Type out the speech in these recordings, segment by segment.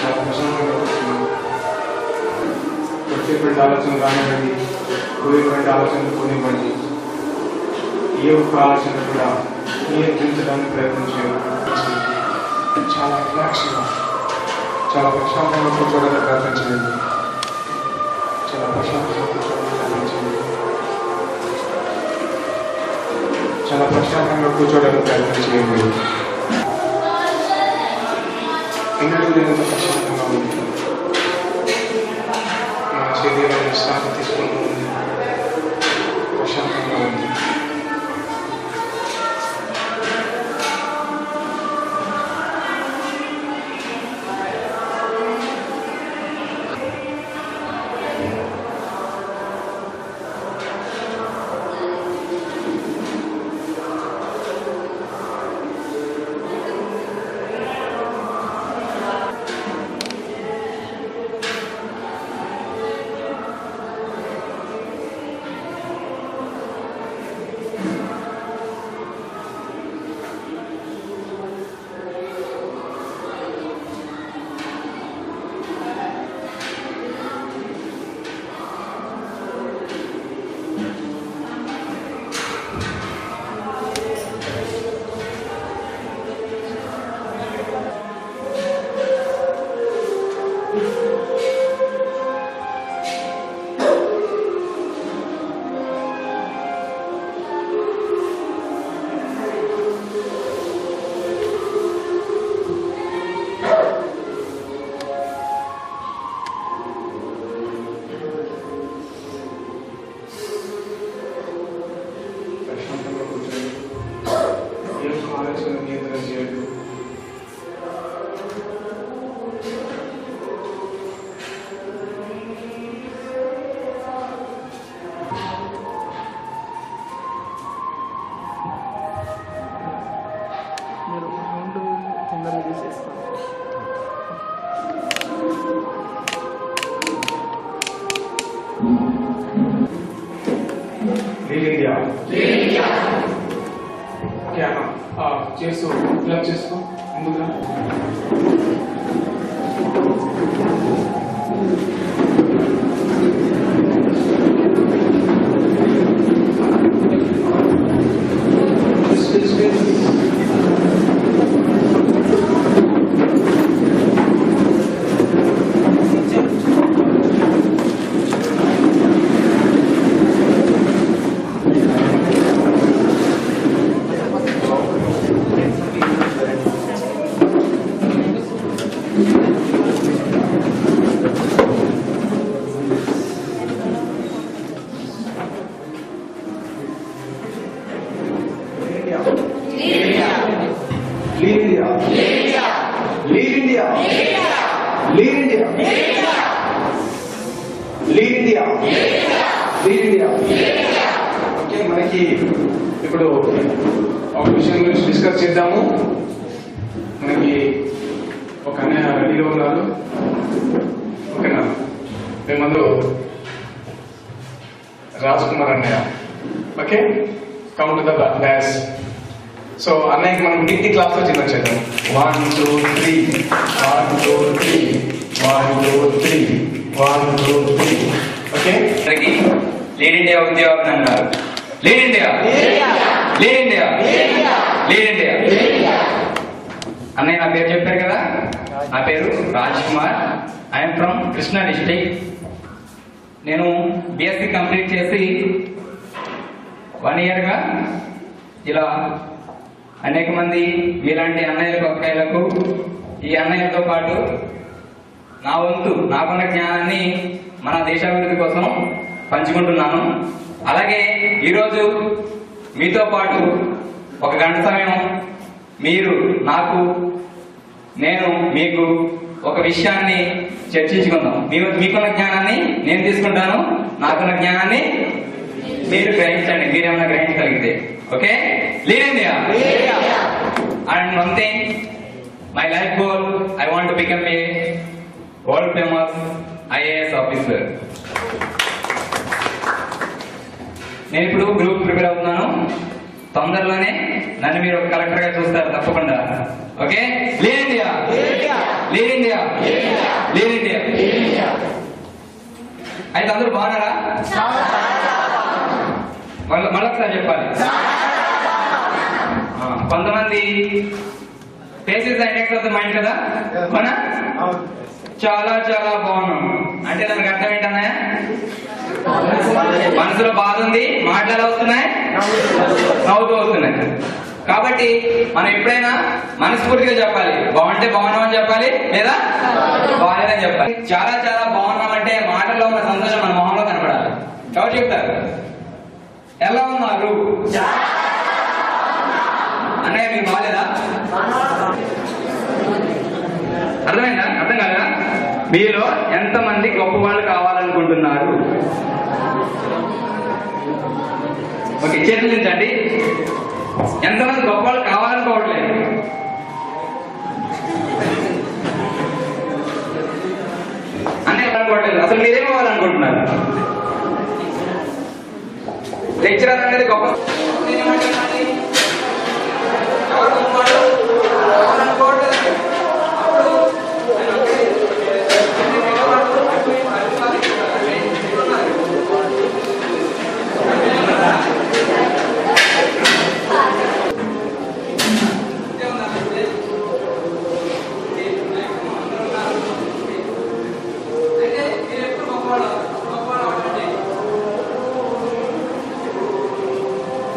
చాలా ప్రశాంతంగా కూర్చున్నాను వచ్చేటువంటి ఆలోచన రానివ్వండి పోయేటువంటి ఆలోచనలు కొనివ్వండి ఏ ఒక్క ఆలోచన కూడా నియంత్రించడానికి ప్రయత్నం చేయాలి చాలా రిలాక్స్గా చాలా ప్రశాంతంగా కూర్చోవడానికి ప్రయత్నం చేయండి చాలా ప్రశాంతంగా కూర్చోవడానికి ప్రయత్నం చేయండి చాలా ప్రశాంతంగా కూర్చోవడానికి ప్రయత్నం చేయండి ఎన్నడూ లేనంత ప్రశాంతంగా ఉంది మన శరీరం విశ్రాంతి తీసుకుంటూ ఉంది ప్రశాంతంగా ఉంది ప్రశాంతంగా కూర్చొని ఏ ఒక్క ఆలోచన నియంత్రణ చేయదు మీరు సౌండ్ తొందరగా తీసేస్తాను లీడ్ ఇండియా ఓకే అన్న ఆ, చేస్తూ క్లబ్ చేసుకో ముందుగా Still, still. Lead India lead India lead India lead India lead India okay మనకి ఇప్పుడు ఒక విషయం గురించి డిస్కస్ చేద్దాము మనకి ఒక అన్నయ్య రెడీలో ఉన్నారు ఓకేనా మేమందరూ రాజ్ కుమార్ అన్నయ్య okay come to the dash so అన్నయ్యకి మనం డిగ్రీ క్లాస్ లో చిన్న చేద్దాం one two three one two three one two three one two three okay అందరికి లీడ్ ఇండియా ఉద్యోగం అన్నారు lead India lead India lead India అన్నయ్య నా పేరు చెప్పారు కదా నా పేరు Raj Kumar I'm from Krishna district నేను బిఎస్సి కంప్లీట్ చేసి వన్ ఇయర్గా ఇలా అనేక మంది మీలాంటి అన్నయ్యలకు అక్కయ్యలకు ఈ అన్నయ్యలతో పాటు నా వంతు నాకున్న జ్ఞానాన్ని మన దేశాభివృద్ధి కోసం పంచుకుంటున్నాను అలాగే ఈరోజు మీతో పాటు ఒక గంట సమయం మీరు నాకు నేను మీకు ఒక విషయాన్ని చర్చించుకుందాం మీ మీకున్న జ్ఞానాన్ని నేను తీసుకుంటాను నాకున్న జ్ఞానాన్ని మీరు గ్రహించండి మీరేమైనా గ్రహించగలిగితే okay lead India and one thing my life goal I want to become a world famous IAS officer నేను ఇప్పుడు గ్రూప్ ప్రిపేర్ అవుతున్నాను తొందరలోనే నన్ను మీరు ఒక కలెక్టర్ గా చూస్తారు తప్పకుండా okay lead India lead India lead India అయితే అందరూ బాగున్నారా మళ్ళీ మళ్ళొకసారి చెప్పాలి ఆ, కొంతమంది faces index of the mind కదా మన చాలా చాలా బాగున్నాం అంటే దానికి అర్థం ఏంటన్నా మనసులో బాధ ఉంది మాటలు ఎలా వస్తున్నాయి నవ్వుతూ వస్తున్నాయి కాబట్టి మనం ఎప్పుడైనా మనస్ఫూర్తిగా చెప్పాలి బాగుంటే బాగున్నామని చెప్పాలి లేదా బాగాలేదని చెప్పాలి చాలా చాలా బాగున్నామంటే మాటల్లో ఉన్న సంతోషం మన మొహంలో కనపడాలి ఎవరు చెప్తారు ఎలా ఉన్నారు అన్నయ్య మీకు బాగాలేదా అర్థమైందా అర్థం కాదా మీలో ఎంతమంది గొప్ప వాళ్ళు కావాలనుకుంటున్నారు ఓకే చేతులించండి ఎంతమంది గొప్ప వాళ్ళు కావాలనుకోవట్లేదు అంటే అనుకోవట్లేదు అసలు మీరేం కావాలనుకుంటున్నారు లెక్చరర్ అనేది గొప్ప నేనేమంటున్నాను? ఎవరు గొప్పవాళ్ళు? కావాలనుకోవట్లేదండి. అప్పుడు అయితే మీరు ఎప్పుడు గొప్పవాళ్ళు గొప్పవాళ్ళు అవ్వండి.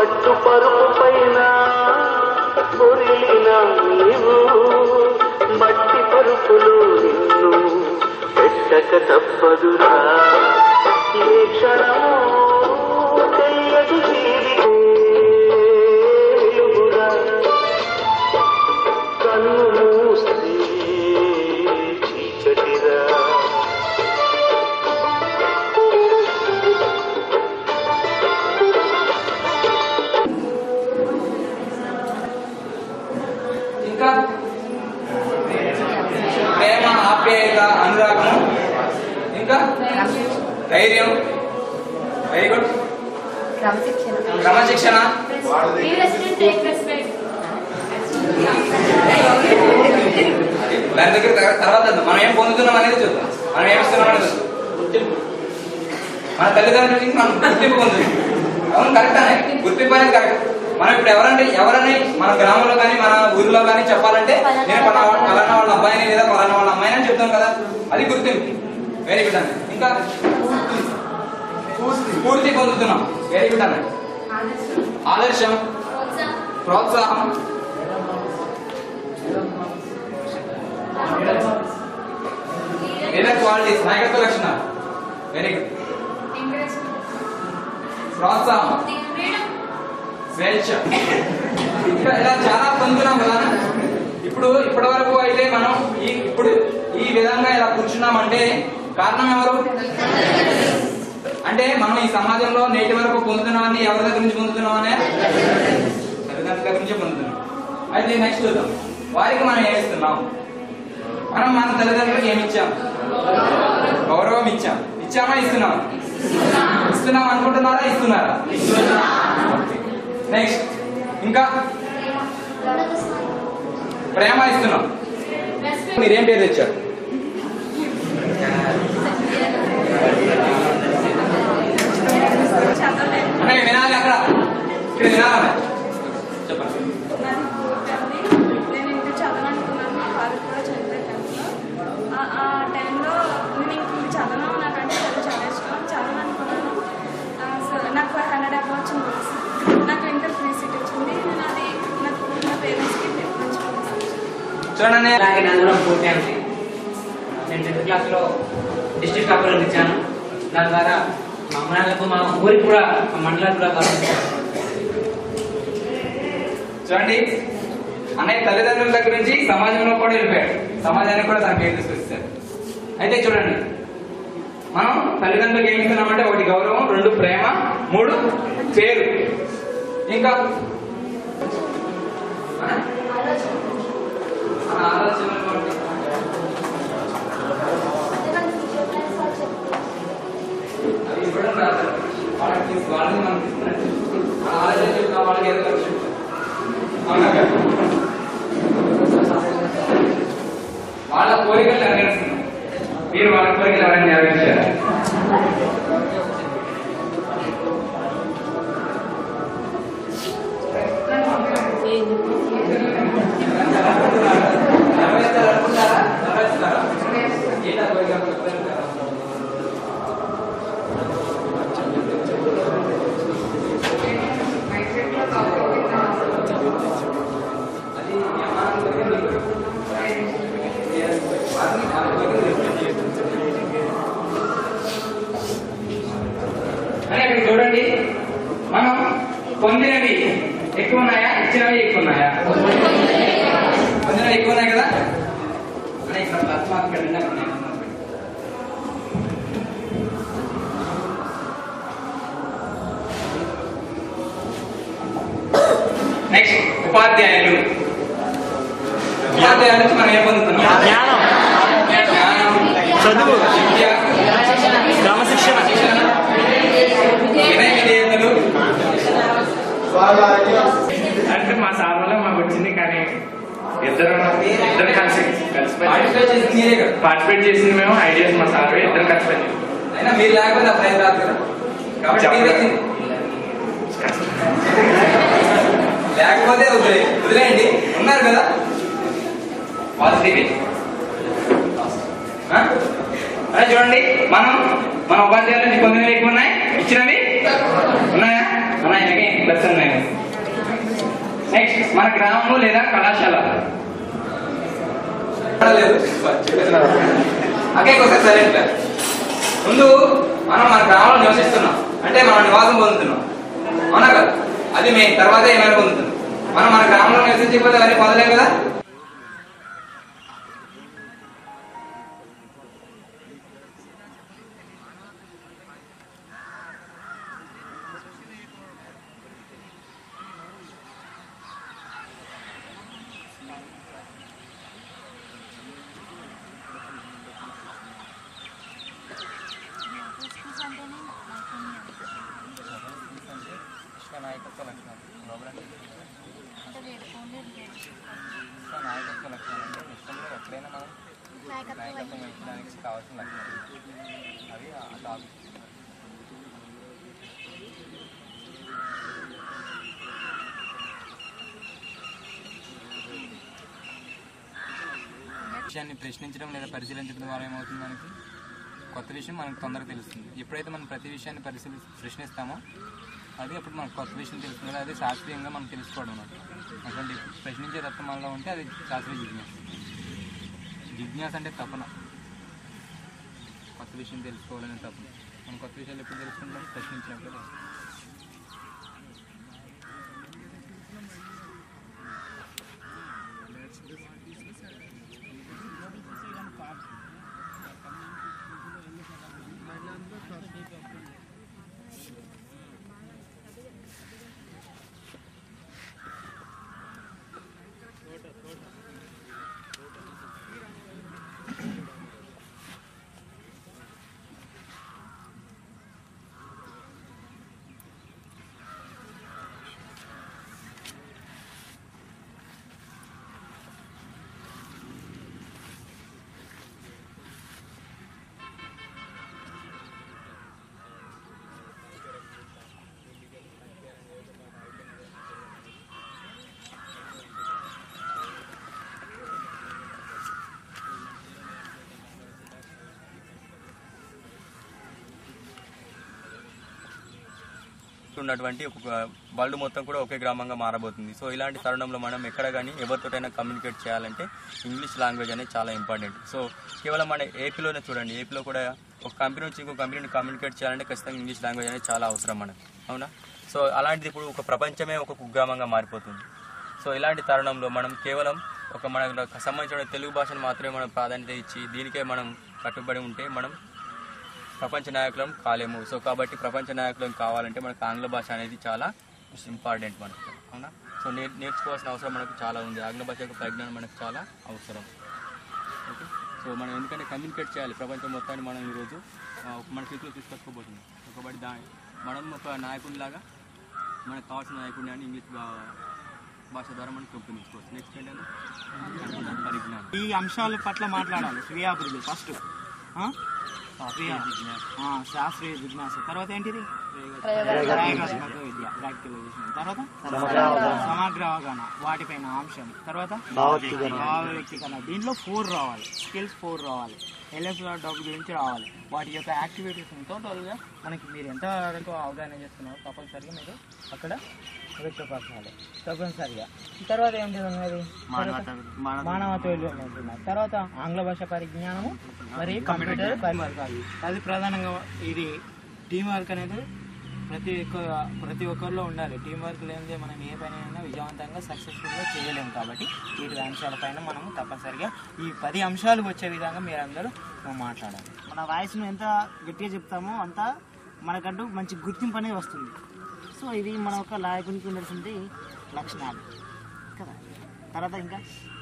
పట్టు పరుపు పైన పొరిలిన నీవు మట్టి పరుపులో నిన్ను పెట్టక తప్పదురా ఏ క్షణమో తెలియదు వీరికి వెలుగురా కన్ను మూస్తే చీకటిరా ఇంకా ప్రేమ ఆప్యాయత అనురాగము ఇంకా ధైర్యం వెరీ గుడ్ క్రమశిక్షణ క్రమశిక్షణ Be respect, take respect. దాని దగ్గర తర్వా- తర్వాత వద్దాం. మనం ఏం పొందుతున్నాం అనేది చూద్దాం మనం ఏం ఇస్తున్నాం అనేది చూద్దాం. గుర్తింపు మన తల్లిదండ్రుల నుంచి మనం గుర్తింపు పొందుతుంది అవును కరెక్ట్ అనే గుర్తింపు అనేది కరెక్ట్ మనం ఇప్పుడు ఎవరంటే ఎవరని మన గ్రామంలో కానీ మన ఊరిలో కానీ చెప్పాలంటే నేను పలానా వాళ్ళ పలానా వాళ్ళ అబ్బాయిని లేదా పలానా వాళ్ళ అమ్మాయిని అని చెప్తాం కదా అది గుర్తింపు వెరీ గుడ్ అన్న ఇంకా పూర్తి పొందుతున్నాం వెరీ గుడ్ అన్న ఆదర్శం ప్రోత్సాహం లేదా క్వాలిటీస్ నాయకత్వ లక్షణాలు వెరీ గుడ్ ప్రోత్సాహం స్వేచ్ఛ ఇంకా ఇలా చాలా పొందుతున్నాం కదా ఇప్పుడు ఇప్పటి వరకు అయితే మనం ఈ ఇప్పుడు ఈ విధంగా ఇలా కూర్చున్నామంటే కారణం ఎవరు అంటే మనం ఈ సమాజంలో నేటి వరకు పొందుతున్నామని ఎవరి దగ్గర నుంచి పొందుతున్నామనే తల్లిదండ్రుల దగ్గర నుంచి పొందుతున్నాం అయితే నెక్స్ట్ చూద్దాం వారికి మనం ఏమి ఇస్తున్నాం మనం మన తల్లిదండ్రులకు ఏమి ఇచ్చాం గౌరవం ఇచ్చాం ఇచ్చామా ఇస్తున్నాం ఇస్తున్నాం అనుకుంటున్నారా ఇస్తున్నారా నెక్స్ట్ ఇంకా ప్రేమ ఇస్తున్నాం మీరేం పేరు తెచ్చారు అంటే వినాలి అక్కడ ఇక్కడ వినాలి చెప్పండి నేను ఇంటి చదవాలనుకున్నాను మా ఫాదర్ కూడా చదివే టైంలో ఆ- ఆ టైంలో నేను ఇంక ఇంక చదవను నాకంటే చదువు చాలా ఇష్టం చదవాలనుకున్నాను ఆ, సో నాకు ఫైవ్ హండ్రెడ్ అబౌ వచ్చింది మార్క్స్ నాకు ఇంటర్ ఫ్రీ సీట్ వచ్చింది నేను అది నాకు నా పేరెంట్స్కి మంచి చూడండి అలాగే నాది కూడా పూర్తి అయింది నేను టెన్త్ క్లాస్లో డిస్ట్రిక్ట్ అప్రోల్ ఇచ్చాను దాని ద్వారా మా అమ్మనాన్నలకు మా ఊరికి కూడా మా మండలానికి కూడా గౌరవించాను చూడండి అన్నయ్య తల్లిదండ్రుల దగ్గర నుంచి సమాజంలో కూడా వెళ్ళిపోయాడు సమాజానికి కూడా తన పేరు తీసుకొచ్చాడు అయితే చూడండి మనం తల్లిదండ్రులకు ఏమి ఇస్తున్నామంటే ఒకటి గౌరవం రెండు ప్రేమ మూడు పేరు ఇంకా ఆ? మన ఆలోచనలు కూడా. అవి ఇవ్వడం కాదు వాళ్ళకి తీసు- వాళ్ళని మనం తీసుకున్నట్టు మన ఆలోచన చెప్తాం వాళ్ళకి ఏదో ఖర్చు అవునా కదా? వాళ్ళ కోరికలు నెరవేరుస్తున్నాం మీరు వాళ్ళ కోరికలు ఎవరైనా నెరవేర్చారా నెరవేర్చారు అనుకుంటారా నెరవేర్చుతారా ఏంటా కోరిక చెప్తారు కదా అది మీ అమ్మ నాన్న దగ్గర మీకు వారిని వాళ్ళ కోరికలు అని అక్కడ చూడండి మనం పొందినవి ఎక్కువ ఉన్నాయా ఇచ్చినవి ఎక్కువ ఉన్నాయా పొందినవి ఎక్కువ ఉన్నాయి కదా అని ఇక్కడ ప్లస్ మార్క్ పెట్టండి అక్కడ మైనస్ మార్క్ పెట్టండి. నెక్స్ట్ ఉపాధ్యాయులు ఉపాధ్యాయుల నుంచి మనం ఏం పొందుతున్నాం జ్ఞానం జ్ఞానం చదువు విద్య క్రమశిక్షణ వినయ విధేయతలు అంటే మా సార్ వల్ల మాకు వచ్చింది కానీ ఇద్దరు ఇద్దరు కలిసి కలిసి పార్టిసిపేట్ చేసింది మీరే కదా పార్టిసిపేట్ చేసింది మేము ఐడియాస్ మా సార్ ఇద్దరు కలిసి పని అయినా మీరు లేకపోతే ఆ ప్రైజ్ రాదు కదా కాబట్టి మీరు వచ్చింది లేకపోతే వదిలే వదిలేయండి ఉన్నారు కదా పాజిటివ్ అదే చూడండి మనం మన ఉపాధ్యాయులు పొందినవి ఎక్కువ ఉన్నాయి ఇచ్చినవి ఉన్నాయా మన again plus and minus next మన గ్రామము లేదా కళాశాల లేదు అకే ఒకసారి సైలెంట్ ముందు మనం మన గ్రామంలో నివసిస్తున్నాం అంటే మనం నివాసం పొందుతున్నాం అవునా కదా అది మెయిన్ తర్వాత ఏమైనా పొందుతున్నాం మనం మన గ్రామంలో నివసించకపోతే అవన్నీ పొందలేం కదా నాయకత్వ లక్షణాలు నాయకత్వ లక్షణాలు అంటే ఇష్టంలో ఎక్కడైనా మనం నాయకత్వం వహించడానికి కావాల్సిన లక్షణాలు అవి ఆ టాపిక్ విషయాన్ని ప్రశ్నించడం లేదా పరిశీలించడం ద్వారా ఏమవుతుంది మనకి కొత్త విషయం మనకు తొందరగా తెలుస్తుంది ఎప్పుడైతే మనం ప్రతి విషయాన్ని పరిశీలి ప్రశ్నిస్తామో అది అప్పుడు మనకు కొత్త విషయం తెలుస్తుంది కదా అది శాస్త్రీయంగా మనం తెలుసుకోవడం అన్నమాట అటువంటి ప్రశ్నించే తత్వం మనలో ఉంటే అది శాస్త్రీయ జిజ్ఞాస జిజ్ఞాస అంటే తపన కొత్త విషయం తెలుసుకోవాలనే తపన మనం కొత్త విషయాలు ఎప్పుడు తెలుసుకుంటాం ప్రశ్నించినప్పుడు తెలుస్తుంది. ఉన్నటువంటి ఒక వరల్డ్ మొత్తం కూడా ఒకే గ్రామంగా మారబోతుంది సో ఇలాంటి తరుణంలో మనం ఎక్కడ కానీ ఎవరితోటైనా కమ్యూనికేట్ చేయాలంటే ఇంగ్లీష్ లాంగ్వేజ్ అనేది చాలా ఇంపార్టెంట్ సో కేవలం మన ఏపీలోనే చూడండి ఏపీలో కూడా ఒక కంపెనీ నుంచి ఇంకో కంపెనీని కమ్యూనికేట్ చేయాలంటే ఖచ్చితంగా ఇంగ్లీష్ లాంగ్వేజ్ అనేది చాలా అవసరం మనకు అవునా సో అలాంటిది ఇప్పుడు ఒక ప్రపంచమే ఒక కుగ్రామంగా మారిపోతుంది సో ఇలాంటి తరుణంలో మనం కేవలం ఒక మనకు సంబంధించిన తెలుగు భాషను మాత్రమే మనం ప్రాధాన్యత ఇచ్చి దీనికే మనం కట్టుబడి ఉంటే మనం ప్రపంచ నాయకులం కాలేము సో కాబట్టి ప్రపంచ నాయకులం కావాలంటే మనకు ఆంగ్ల భాష అనేది చాలా ఇంపార్టెంట్ మనకు అవునా సో నే నేర్చుకోవాల్సిన అవసరం మనకు చాలా ఉంది ఆంగ్ల భాష యొక్క పరిజ్ఞానం మనకు చాలా అవసరం ఓకే సో మనం ఎందుకంటే కమ్యూనికేట్ చేయాలి ప్రపంచం మొత్తాన్ని మనం ఈరోజు ఆ, ఒక మన చేతిలో తీసుకొచ్చుకోబోతున్నాం ఒకబడి దా మనం ఒక నాయకుడిలాగా మనకు కావాల్సిన నాయకుడిని అని ఇంగ్లీష్ భా- భాష ద్వారా మనం పెంపొందించుకోవచ్చు నెక్స్ట్ ఏంటంటే పరిజ్ఞానం ఈ అంశాల పట్ల మాట్లాడాలి స్వీయాభివృద్ధి ఫస్ట్ శాస్త్రీయ జిజ్ఞాస తర్వాత ఏంటిది ప్రయోగాత్మక విద్య ప్రాక్టికలైజేషన్ తర్వాత సమగ్ర అవగాహన వాటిపైన అంశం తర్వాత భావ వ్యక్తీకరణ దీంట్లో ఫోర్ రావాలి స్కిల్స్ ఫోర్ రావాలి ఎల్ఎస్ డబ్బు గురించి రావాలి వాటి యొక్క యాక్టివిటీస్ టోటల్గా మనకి మీరు ఎంత వరకు అవగాహన చేస్తున్నారో తప్పనిసరిగా మీరు అక్కడ వ్యక్తపరచాలి తప్పనిసరిగా తర్వాత ఏంటి ఉన్నది మానవత విలువలు ఉంటున్నాయి తర్వాత ఆంగ్ల భాష పరిజ్ఞానము మరి కంప్యూటర్ పరివర్గాలు అది ప్రధానంగా ఇది టీం వర్క్ అనేది ప్రతి ఒక్క ప్రతి ఒక్కరిలో ఉండాలి టీం వర్క్ లేనిదే మనం ఏ పని అయినా విజయవంతంగా సక్సెస్ఫుల్గా చేయలేము కాబట్టి వీటి అంశాలపైన మనం తప్పనిసరిగా ఈ పది అంశాలు వచ్చే విధంగా మీరందరూ మాట్లాడాలి మన వాయిస్ను ఎంత గట్టిగా చెప్తామో అంత మనకంటూ మంచి గుర్తింపు అనేది వస్తుంది సో ఇది మన ఒక నాయకునికి ఉండాల్సింది లక్షణాలు కదా తర్వాత ఇంకా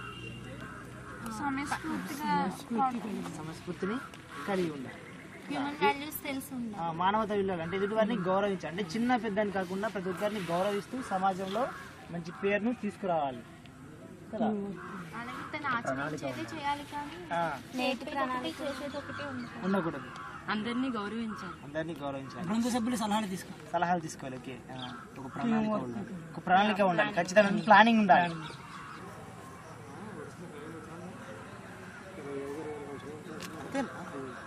సంస్కృతిని కలిగి ఉండాలి హ్యూమన్ వాల్యూస్ తెలిసి ఉండాలి ఆ, మానవత విలువలు అంటే ఎదుటి వారిని గౌరవించాలి అంటే చిన్న పెద్దని కాకుండా ప్రతి ఒక్కరిని గౌరవిస్తూ సమాజంలో మంచి పేరును తీసుకురావాలి కదా అలాగే తను ఆచరించేది చేయాలి కానీ ఆ, నేటి ప్రణాళిక చేసేది ఒకటి ఉంటుంది ఉండకూడదు అందరినీ గౌరవించాలి అందరినీ గౌరవించాలి బృంద సభ్యులు సలహాలు తీసుకోవాలి సలహాలు తీసుకోవాలి ఓకే ఆ, ఒక ప్రణాళిక ఉండాలి ఒక ప్రణాళిక ఉండాలి ఖచ్చితంగా ప్లానింగ్ ఉండాలి అంతేనా?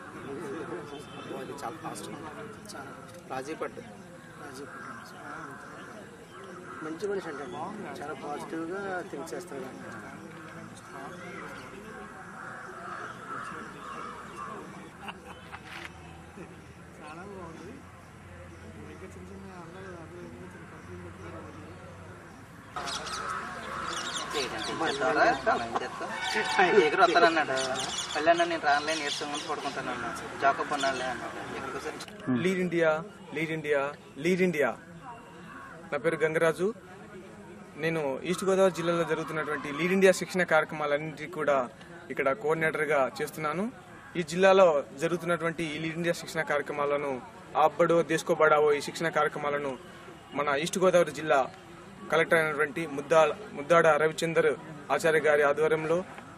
చాలా ఫాస్ట్ రాజీ పడ్డ మంచి మనిషి అంటే చాలా పాజిటివ్గా థింక్ చేస్తాడు చాలా బాగుంది ఇంకా చిన్న చిన్న అల్లలు అప్పుడు ఇంకా చిన్న కంపెనీ పెట్టుకున్నారు ఎగురు వస్తానన్నాడు కళ్యాణ్ నేను రానులే నేర్చుకుని పడుకుంటాను అన్నాడు జాకప్ అన్నాడులే అన్నాడు ఎక్కడికి వచ్చారు lead India lead India lead India నా పేరు గంగరాజు నేను ఈస్ట్ గోదావరి జిల్లాలో జరుగుతున్నటువంటి లీడ్ ఇండియా శిక్షణ కార్యక్రమాలన్నింటినీ కూడా ఇక్కడ కోఆర్డినేటర్గా చేస్తున్నాను ఈ జిల్లాలో జరుగుతున్నటువంటి ఈ లీడ్ ఇండియా శిక్షణ కార్యక్రమాలను ఆబ్బడో దేశకో బడావో ఈ శిక్షణ కార్యక్రమాలను మన ఈస్ట్ గోదావరి జిల్లా కలెక్టర్ అయినటువంటి ముద్దా ముద్దాడ రవిచందర్ ఆచార్య గారి ఆధ్వర్యంలో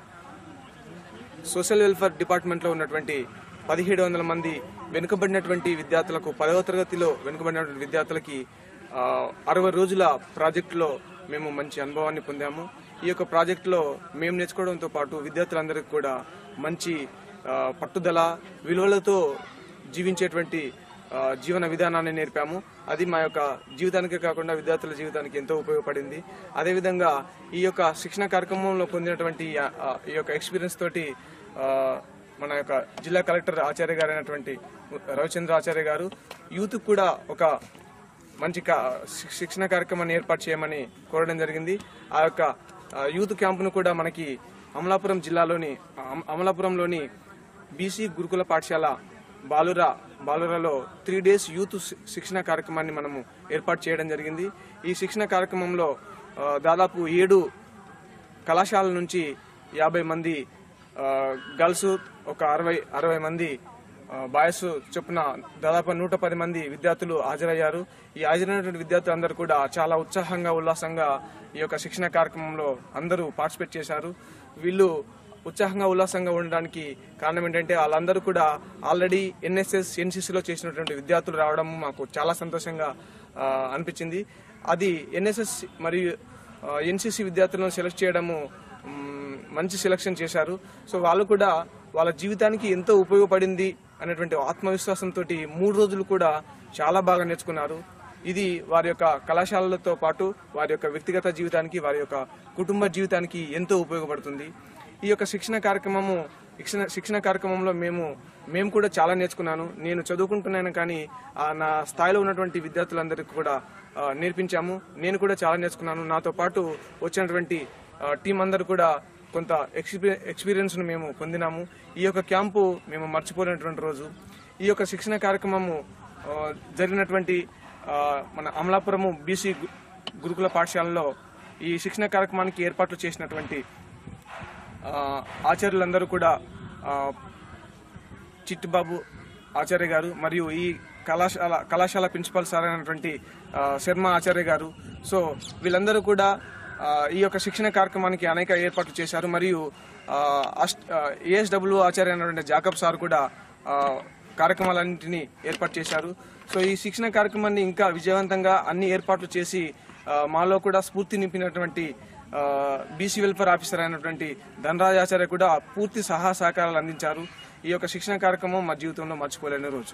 సోషల్ వెల్ఫేర్ డిపార్ట్మెంట్లో ఉన్నటువంటి పదిహేడు వందల మంది వెనుకబడినటువంటి విద్యార్థులకు పదవ తరగతిలో వెనుకబడినటువంటి విద్యార్థులకి ఆ, అరవై రోజుల ప్రాజెక్టులో మేము మంచి అనుభవాన్ని పొందాము ఈ యొక్క ప్రాజెక్టులో మేము నేర్చుకోవడంతో పాటు విద్యార్థులందరికీ కూడా మంచి ఆ, పట్టుదల విలువలతో జీవించేటువంటి ఆ, జీవన విధానాన్ని నేర్పాము అది మా యొక్క జీవితానికే కాకుండా విద్యార్థుల జీవితానికి ఎంతో ఉపయోగపడింది అదేవిధంగా ఈ యొక్క శిక్షణ కార్యక్రమంలో పొందినటువంటి ఆ, ఆ, ఈ యొక్క ఎక్స్పీరియన్స్ తోటి ఆ, మన యొక్క జిల్లా కలెక్టర్ ఆచార్య గారు అయినటువంటి రవిచంద్ర ఆచార్య గారు యూత్ కూడా ఒక మంచి కా- శిక్ష- శిక్షణ కార్యక్రమాన్ని ఏర్పాటు చేయమని కోరడం జరిగింది ఆ యొక్క ఆ, యూత్ క్యాంపును కూడా మనకి అమలాపురం జిల్లాలోని అమ- అమలాపురంలోని బీసీ గురుకుల పాఠశాల బాలురా బాలురాలో త్రీ డేస్ యూత్ శి- శిక్షణ కార్యక్రమాన్ని మనము ఏర్పాటు చేయడం జరిగింది ఈ శిక్షణ కార్యక్రమంలో ఆ, దాదాపు ఏడు కళాశాల నుంచి యాభై మంది ఆ, గర్ల్స్ ఒక అరవై అరవై మంది ఆ, బాయ్స్ చొప్పున దాదాపు నూట పది మంది విద్యార్థులు హాజరయ్యారు ఈ హాజరైనటువంటి విద్యార్థులందరూ కూడా చాలా ఉత్సాహంగా ఉల్లాసంగా ఈ యొక్క శిక్షణ కార్యక్రమంలో అందరూ పార్టిసిపేట్ చేశారు వీళ్ళు ఉత్సాహంగా ఉల్లాసంగా ఉండడానికి కారణం ఏంటంటే వాళ్ళందరూ కూడా ఆల్రెడీ ఎన్ఎస్ఎస్ ఎన్సీసీలో చేసినటువంటి విద్యార్థులు రావడం మాకు చాలా సంతోషంగా ఆ, అనిపించింది అది ఎన్ఎస్ఎస్ మరియు ఎన్సీసీ విద్యార్థులను సెలెక్ట్ చేయడము మ్, మంచి సెలక్షన్ చేశారు సో వాళ్ళు కూడా వాళ్ళ జీవితానికి ఎంతో ఉపయోగపడింది అనేటువంటి ఆత్మవిశ్వాసంతో మూడు రోజులు కూడా చాలా బాగా నేర్చుకున్నారు ఇది వారి యొక్క కళాశాలలతో పాటు వారి యొక్క వ్యక్తిగత జీవితానికి వారి యొక్క కుటుంబ జీవితానికి ఎంతో ఉపయోగపడుతుంది ఈ యొక్క శిక్షణ కార్యక్రమము శిక్షణ శిక్షణ కార్యక్రమంలో మేము మేము కూడా చాలా నేర్చుకున్నాను నేను చదువుకుంటున్నాను కానీ ఆ, నా స్థాయిలో ఉన్నటువంటి విద్యార్థులందరికీ కూడా ఆ, నేర్పించాము నేను కూడా చాలా నేర్చుకున్నాను నాతో పాటు వచ్చినటువంటి ఆ, టీం అందరూ కూడా కొంత ఎక్స్పీ ఎక్స్పీరియన్స్ను మేము పొందినాము ఈ యొక్క క్యాంపు మేము మర్చిపోలేనటువంటి రోజు ఈ యొక్క శిక్షణ కార్యక్రమము ఆ, జరిగినటువంటి ఆ, మన అమలాపురము బీసీ గు- గురుకుల పాఠశాలలో ఈ శిక్షణ కార్యక్రమానికి ఏర్పాట్లు చేసినటువంటి ఆ, ఆచార్యులందరూ కూడా ఆ, చిట్టుబాబు ఆచార్య గారు మరియు ఈ కళాశాల కళాశాల ప్రిన్సిపల్ సార్ అయినటువంటి ఆ, శర్మ ఆచార్య గారు సో వీళ్ళందరూ కూడా ఆ, ఈ యొక్క శిక్షణ కార్యక్రమానికి అనేక ఏర్పాట్లు చేశారు మరియు ఏఎస్డబ్ల్యూ ఆచార్య అయినటువంటి జాకబ్ సార్ కూడా ఆ, కార్యక్రమాలన్నింటినీ ఏర్పాటు చేశారు సో ఈ శిక్షణ కార్యక్రమాన్ని ఇంకా విజయవంతంగా అన్ని ఏర్పాట్లు చేసి ఆ, మాలో కూడా స్ఫూర్తి నింపినటువంటి బీసీ వెల్ఫేర్ ఆఫీసర్ అయినటువంటి ధనరాజ్ ఆచార్య కూడా పూర్తి సహాయ సహకారాలు అందించారు ఈ యొక్క శిక్షణ కార్యక్రమం మా జీవితంలో మర్చిపోలేని రోజు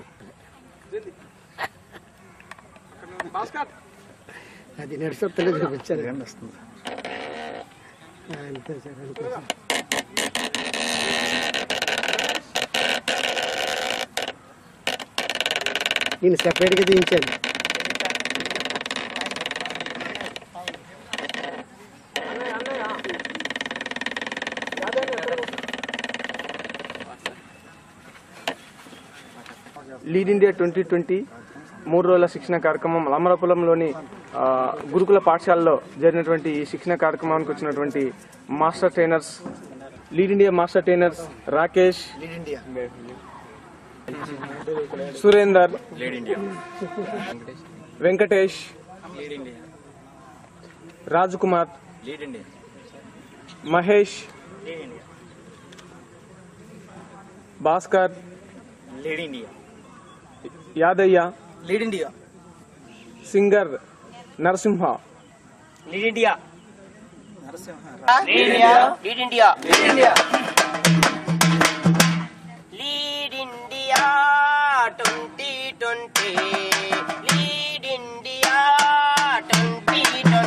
అది నడిచొత్తలే చూపించారు కానీ వస్తుంది ఆ, అంతే సార్ అంతే సార్ నేను సెపరేట్గా తీయించాను లీడ్ ఇండియా ట్వంటీ ట్వంటీ మూడు రోజుల శిక్షణ కార్యక్రమం అమరాపురంలోని ఆ, గురుకుల పాఠశాలలో జరిగినటువంటి ఈ శిక్షణ కార్యక్రమానికి వచ్చినటువంటి master trainers lead India master trainers Rakesh lead India Surender lead India Venkatesh lead India Raj Kumar lead India Mahesh Bhaskar lead India Yadaiah lead India singer Narasimha lead India lead India lead India lead India lead India twenty twenty lead India twenty twenty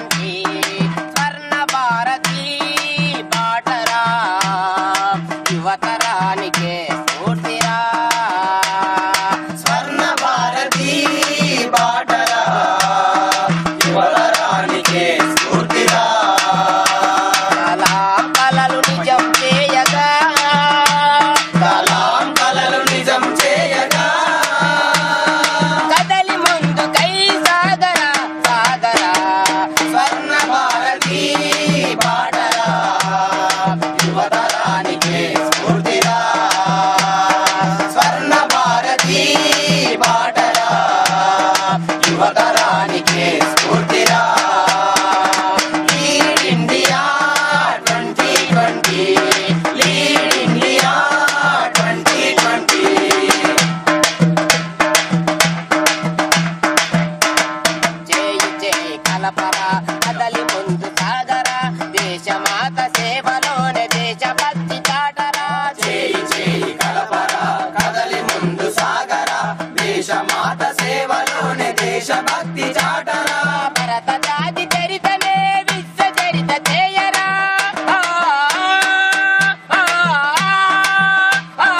దేశభక్తి చాటరా భరత జాతి చరితనే విశ్వ చరిత చేయరా ఆ, ఆ, ఆ,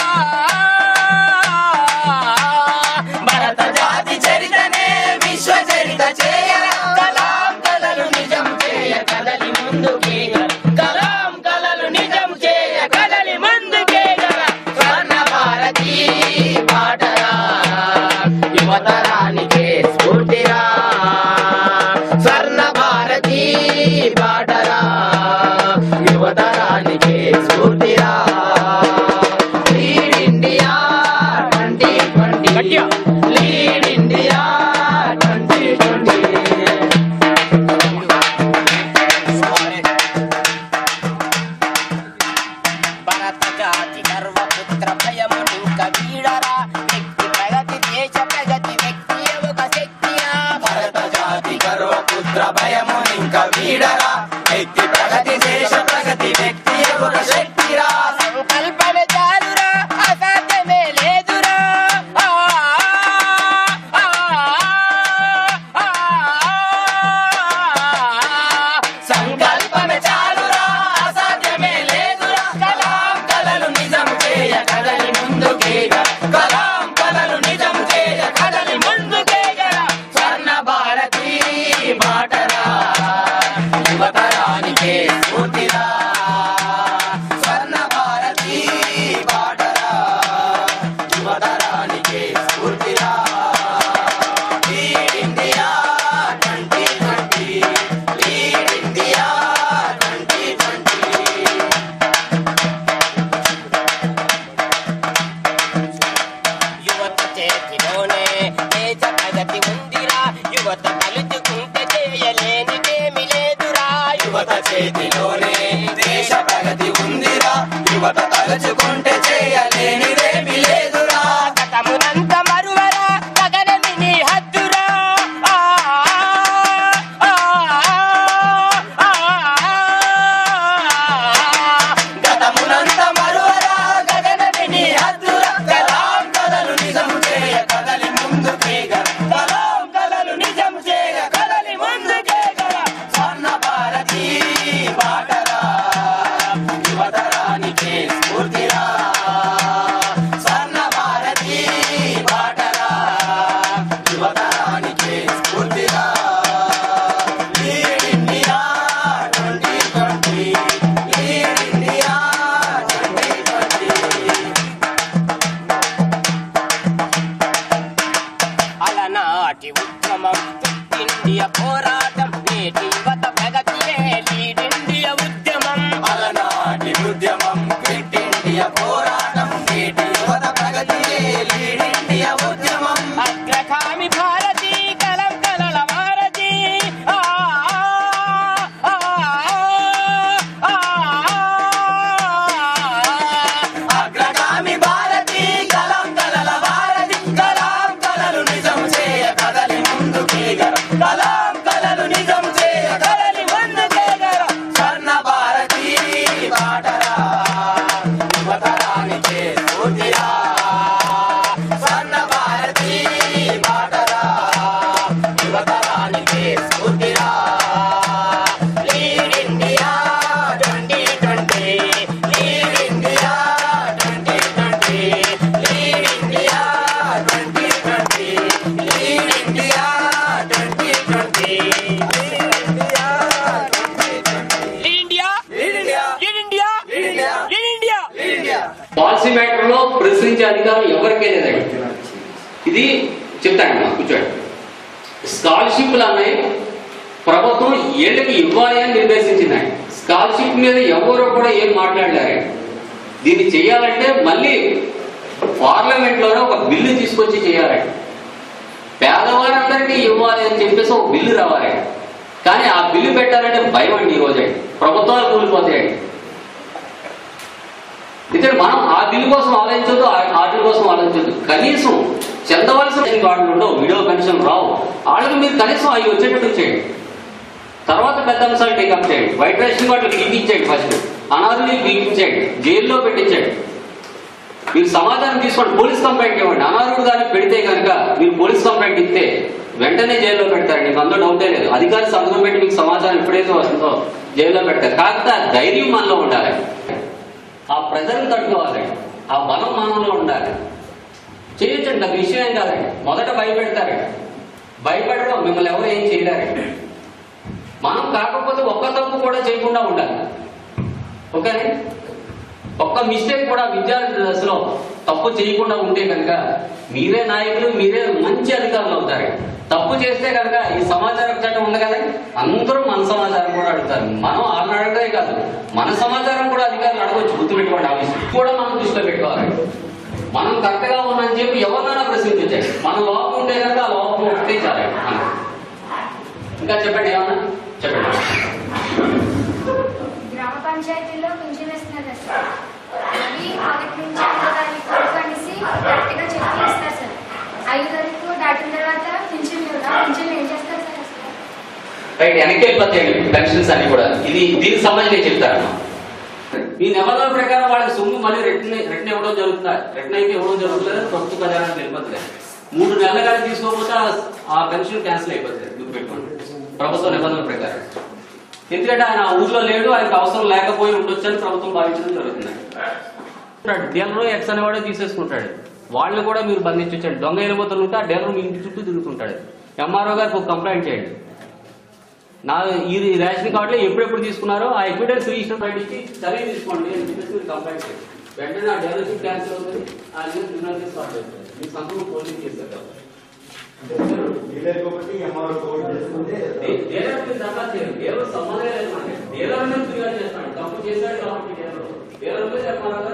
భరత జాతి చరితనే విశ్వ చరిత చేయరా కలాం కలలు నిజం చేయ కదలి ముందుకేగ కలాం కలలు నిజం చేయ కదలి ముందుకేగ స్వర్ణ భారతి పాటరా యువతరానికే స్ఫూర్తిరా స్వర్ణ భారతి పాటరా యువతరానికే స్ఫూర్తిరా lead India twenty twenty lead India twenty twenty భరత జాతి గర్వపుత్ర భయము నింక వీడరా వ్యక్తి ప్రగతి దేశ ప్రగతి వ్యక్తి ఒక శక్తిరా భరత జాతి గర్వపుత్ర భయము ఇంకా వీడరా వ్యక్తి ప్రగతి దేశ ప్రగతి వ్యక్తి ఒక శక్తిరా సంకల్పన చాలురా అసాధ్యమే లేదురా ఆ, ఆ, ఆ, సంకల్పన చాలురా అసాధ్యమే లేదురా కలాం కలలు నిజం చేయ కదలి ముందుకేగ కలాం కలలు నిజం చేయ కదలి ముందుకేగ స్వర్ణ భారతి బాటరా యువతరానికే స్ఫూర్తిరా స్వర్ణ భారతి బాటరా యువతరానికే స్ఫూర్తిరా lead India twenty twenty lead India twenty twenty యువత చేతిలోనే దేశ ప్రగతి ఉందిరా యువత కలుచుకుంటే చేయలేనిదేమి లేదురా యువత చేతిలోనే దేశ ప్రగతి ఉందిరా యువత తలుచుకుంటే చేయలేనిదేమి లేదురా గతమునంత మరువరా గగనమి నీ హద్దురా ఆ, ఆ, ఆ, గతమునంత మరువరా గగనమి నీ హద్దురా కలాం కలలు నిజం చేయ కదలి ముందుకేగ కలాం కలలు నిజం చేయ కదలి ముందుకేగ స్వర్ణ భారతి బాటరా యువతరానికే స్ఫూర్తిరా స్వర్ణ భారతి బాటరా యువతరానికే స్ఫూర్తిరా lead India twenty twenty lead India twenty twenty అలనాటి ఉద్యమం ఇండియా పోరాటం నేటి యువత ప్రగతియే లీడ్ ఇండియా ఉద్యమం అలనాటి ఉద్యమం క్విట్ ఇండియా పోరాటం నేటి యువత ప్రగతియే లీడ్ ఇండియా ఉద్యమం అగ్రగామి భారతి కలం కలల భారతి ఆ, ఆ, ఆ, అగ్రగామి భారతి కలం కలల భారతి కలాం కలలు నిజం చేయ కదలి ముందుకేగర కలాం కలలు నిజం చేయ కదలి ముందుకేగర స్వర్ణ భారతి బాటరా యువతరానికే స్ఫూర్తిరా స్వర్ణ భారతి బాటరా యువతరానికే స్ఫూర్తిరా lead India twenty twenty lead India twenty twenty lead India twenty twenty lead India twenty twenty India India India India India policy matter లో ప్రశ్నించే అధికారం ఎవరికే లేదండి ఇది చెప్తాను కూర్చోండి స్కాలర్షిప్లు అన్నాయి ప్రభుత్వం ఏళ్ళకి ఇవ్వాలి అని నిర్దేశించిందండి స్కాలర్షిప్ మీద ఎవరు కూడా ఏం మాట్లాడలేరు దీన్ని చేయాలంటే మళ్ళీ పార్లమెంట్ లోనే ఒక బిల్లు తీసుకొచ్చి చేయాలండి పేదవారందరికీ ఇవ్వాలి అని చెప్పేసి ఒక బిల్లు రావాలి కానీ ఆ బిల్లు పెట్టాలంటే భయం అండి ఈ రోజే ప్రభుత్వాలు కూలిపోతాయండి ఎందుకంటే మనం ఆ బిల్లు కోసం ఆలోచించొద్దు ఆ వాటి కోసం ఆలోచించొద్దు కనీసం చెందవలసిన వాళ్ళు ఉండవు వీడియో పెన్షన్ రావు వాళ్ళకి మీరు కనీసం అవి వచ్చేటట్టు చేయండి తర్వాత పెద్ద అంశాలు టేకప్ చేయండి వైట్ రేషన్ వాటికి తీపించేయండి ఫస్ట్ అనాథుల్ని తీపించేయండి జైల్లో పెట్టించండి మీరు సమాధానం తీసుకోండి పోలీస్ కంప్లైంట్ ఇవ్వండి అనాథుడు దానికి పెడితే కనుక మీరు పోలీస్ కంప్లైంట్ ఇస్తే వెంటనే జైల్లో పెడతారు నీకు అందులో డౌటే లేదు అధికారి సంతకం పెట్టి మీకు సమాచారం ఎప్పుడైతే వస్తుందో జైల్లో పెడతారు కాకపోతే ఆ ధైర్యం మనలో ఉండాలి ఆ ప్రజలను తట్టుకోవాలి ఆ బలం మనలో ఉండాలి చేయొచ్చండి నాకు విషయం ఏం కాదండి మొదట భయపెడతారు భయపెట్టడం మిమ్మల్ని ఎవరు ఏం చేయలేరు మనం కాకపోతే ఒక్క తప్పు కూడా చేయకుండా ఉండాలి ఓకేనే ఒక్క మిస్టేక్ కూడా విద్యార్థి దశలో తప్పు చేయకుండా ఉంటే కనుక మీరే నాయకులు మీరే మంచి అధికారులు అవుతారు తప్పు చేస్తే కనుక ఈ సమాచార చట్టం ఉంది కదా అందరూ మన సమాచారం కూడా అడుగుతారు మనం వాళ్ళని అడగడే కాదు మన సమాచారం కూడా అధికారులు అడగవచ్చు గుర్తుపెట్టుకోండి ఆ విషయం కూడా మనం దృష్టిలో పెట్టుకోవాలి మనం కరెక్ట్ గా ఉన్నామని చెప్పి ఎవరినైనా ప్రశ్నించండి మన లోపం ఉంటే కనుక ఆ లోపం ఒకటే చాలు మనకు. ఇంకా చెప్పండి ఏమన్నా చెప్పండి గ్రామ పంచాయతీల్లో పింఛన్ ఇస్తున్నారు సార్ అవి ఒకటి నుంచి ఐదో తారీఖు వరకు అనేసి కరెక్ట్గా చెప్పి ఇస్తారు సార్ ఐదో తారీఖు దాటిన తర్వాత పింఛన్ లేదా పింఛన్ ఏం చేస్తారు సార్ అసలు రైట్ వెనక్కి వెళ్ళిపోతాయండి పెన్షన్స్ అన్ని కూడా ఇది దీనికి సంబంధించి నేను చెప్తాను ఈ నిబంధనల ప్రకారం వాళ్ళకి సొమ్ము మళ్ళీ రిటర్న్ రిటర్న్ ఇవ్వడం జరుగుతుంది రిటర్న్ అయితే ఇవ్వడం జరుగుతుంది ప్రభుత్వ ఖజానానికి వెళ్ళిపోతుంది మూడు నెలలు కానీ తీసుకోకపోతే ఆ- ఆ పెన్షన్ క్యాన్సిల్ అయిపోతుంది గుర్తుపెట్టుకోండి ప్రభుత్వ నిబంధనల ప్రకారం ఎందుకంటే ఆయన ఆ ఊర్లో లేడు ఆయనకు అవసరం లేకపోయి ఉండొచ్చు అని ప్రభుత్వం భావించడం జరుగుతుంది డీలర్ ఎక్స్ అనేవాడే తీసేసుకుంటాడు వాళ్ళని కూడా మీరు బంధించండి దొంగ ఎలిపోతలు ఉంటే ఆ డీలర్ మీ ఇంటి చుట్టూ తిరుగుతుంటాడు ఎంఆర్ఓ గారికి ఒక కంప్లైంట్ చేయండి నా ఈ రేషన్ కార్డులో ఎప్పుడెప్పుడు తీసుకున్నారో ఆ ఎవిడెన్స్ రిజిస్టర్ బయట ఇచ్చి చర్య తీసుకోండి అని చెప్పేసి మీరు కంప్లైంట్ చేయండి వెంటనే ఆ డెవలప్మెంట్ క్యాన్సిల్ అవుతుంది ఆ యూనిట్ స్టార్ట్ అవుతుంది మీ సంతకం పోలీస్ చేస్తారు కాబట్టి. డే- డీలర్ మీరు దరఖా చేయండి డీలర్ సంబంధం లేదు మనకి డీలర్ మీద ఫిర్యాదు చేస్తాడు తప్పు చేశాడు కాబట్టి డీలర్ డీలర్ మీద ఎంఆర్ఓ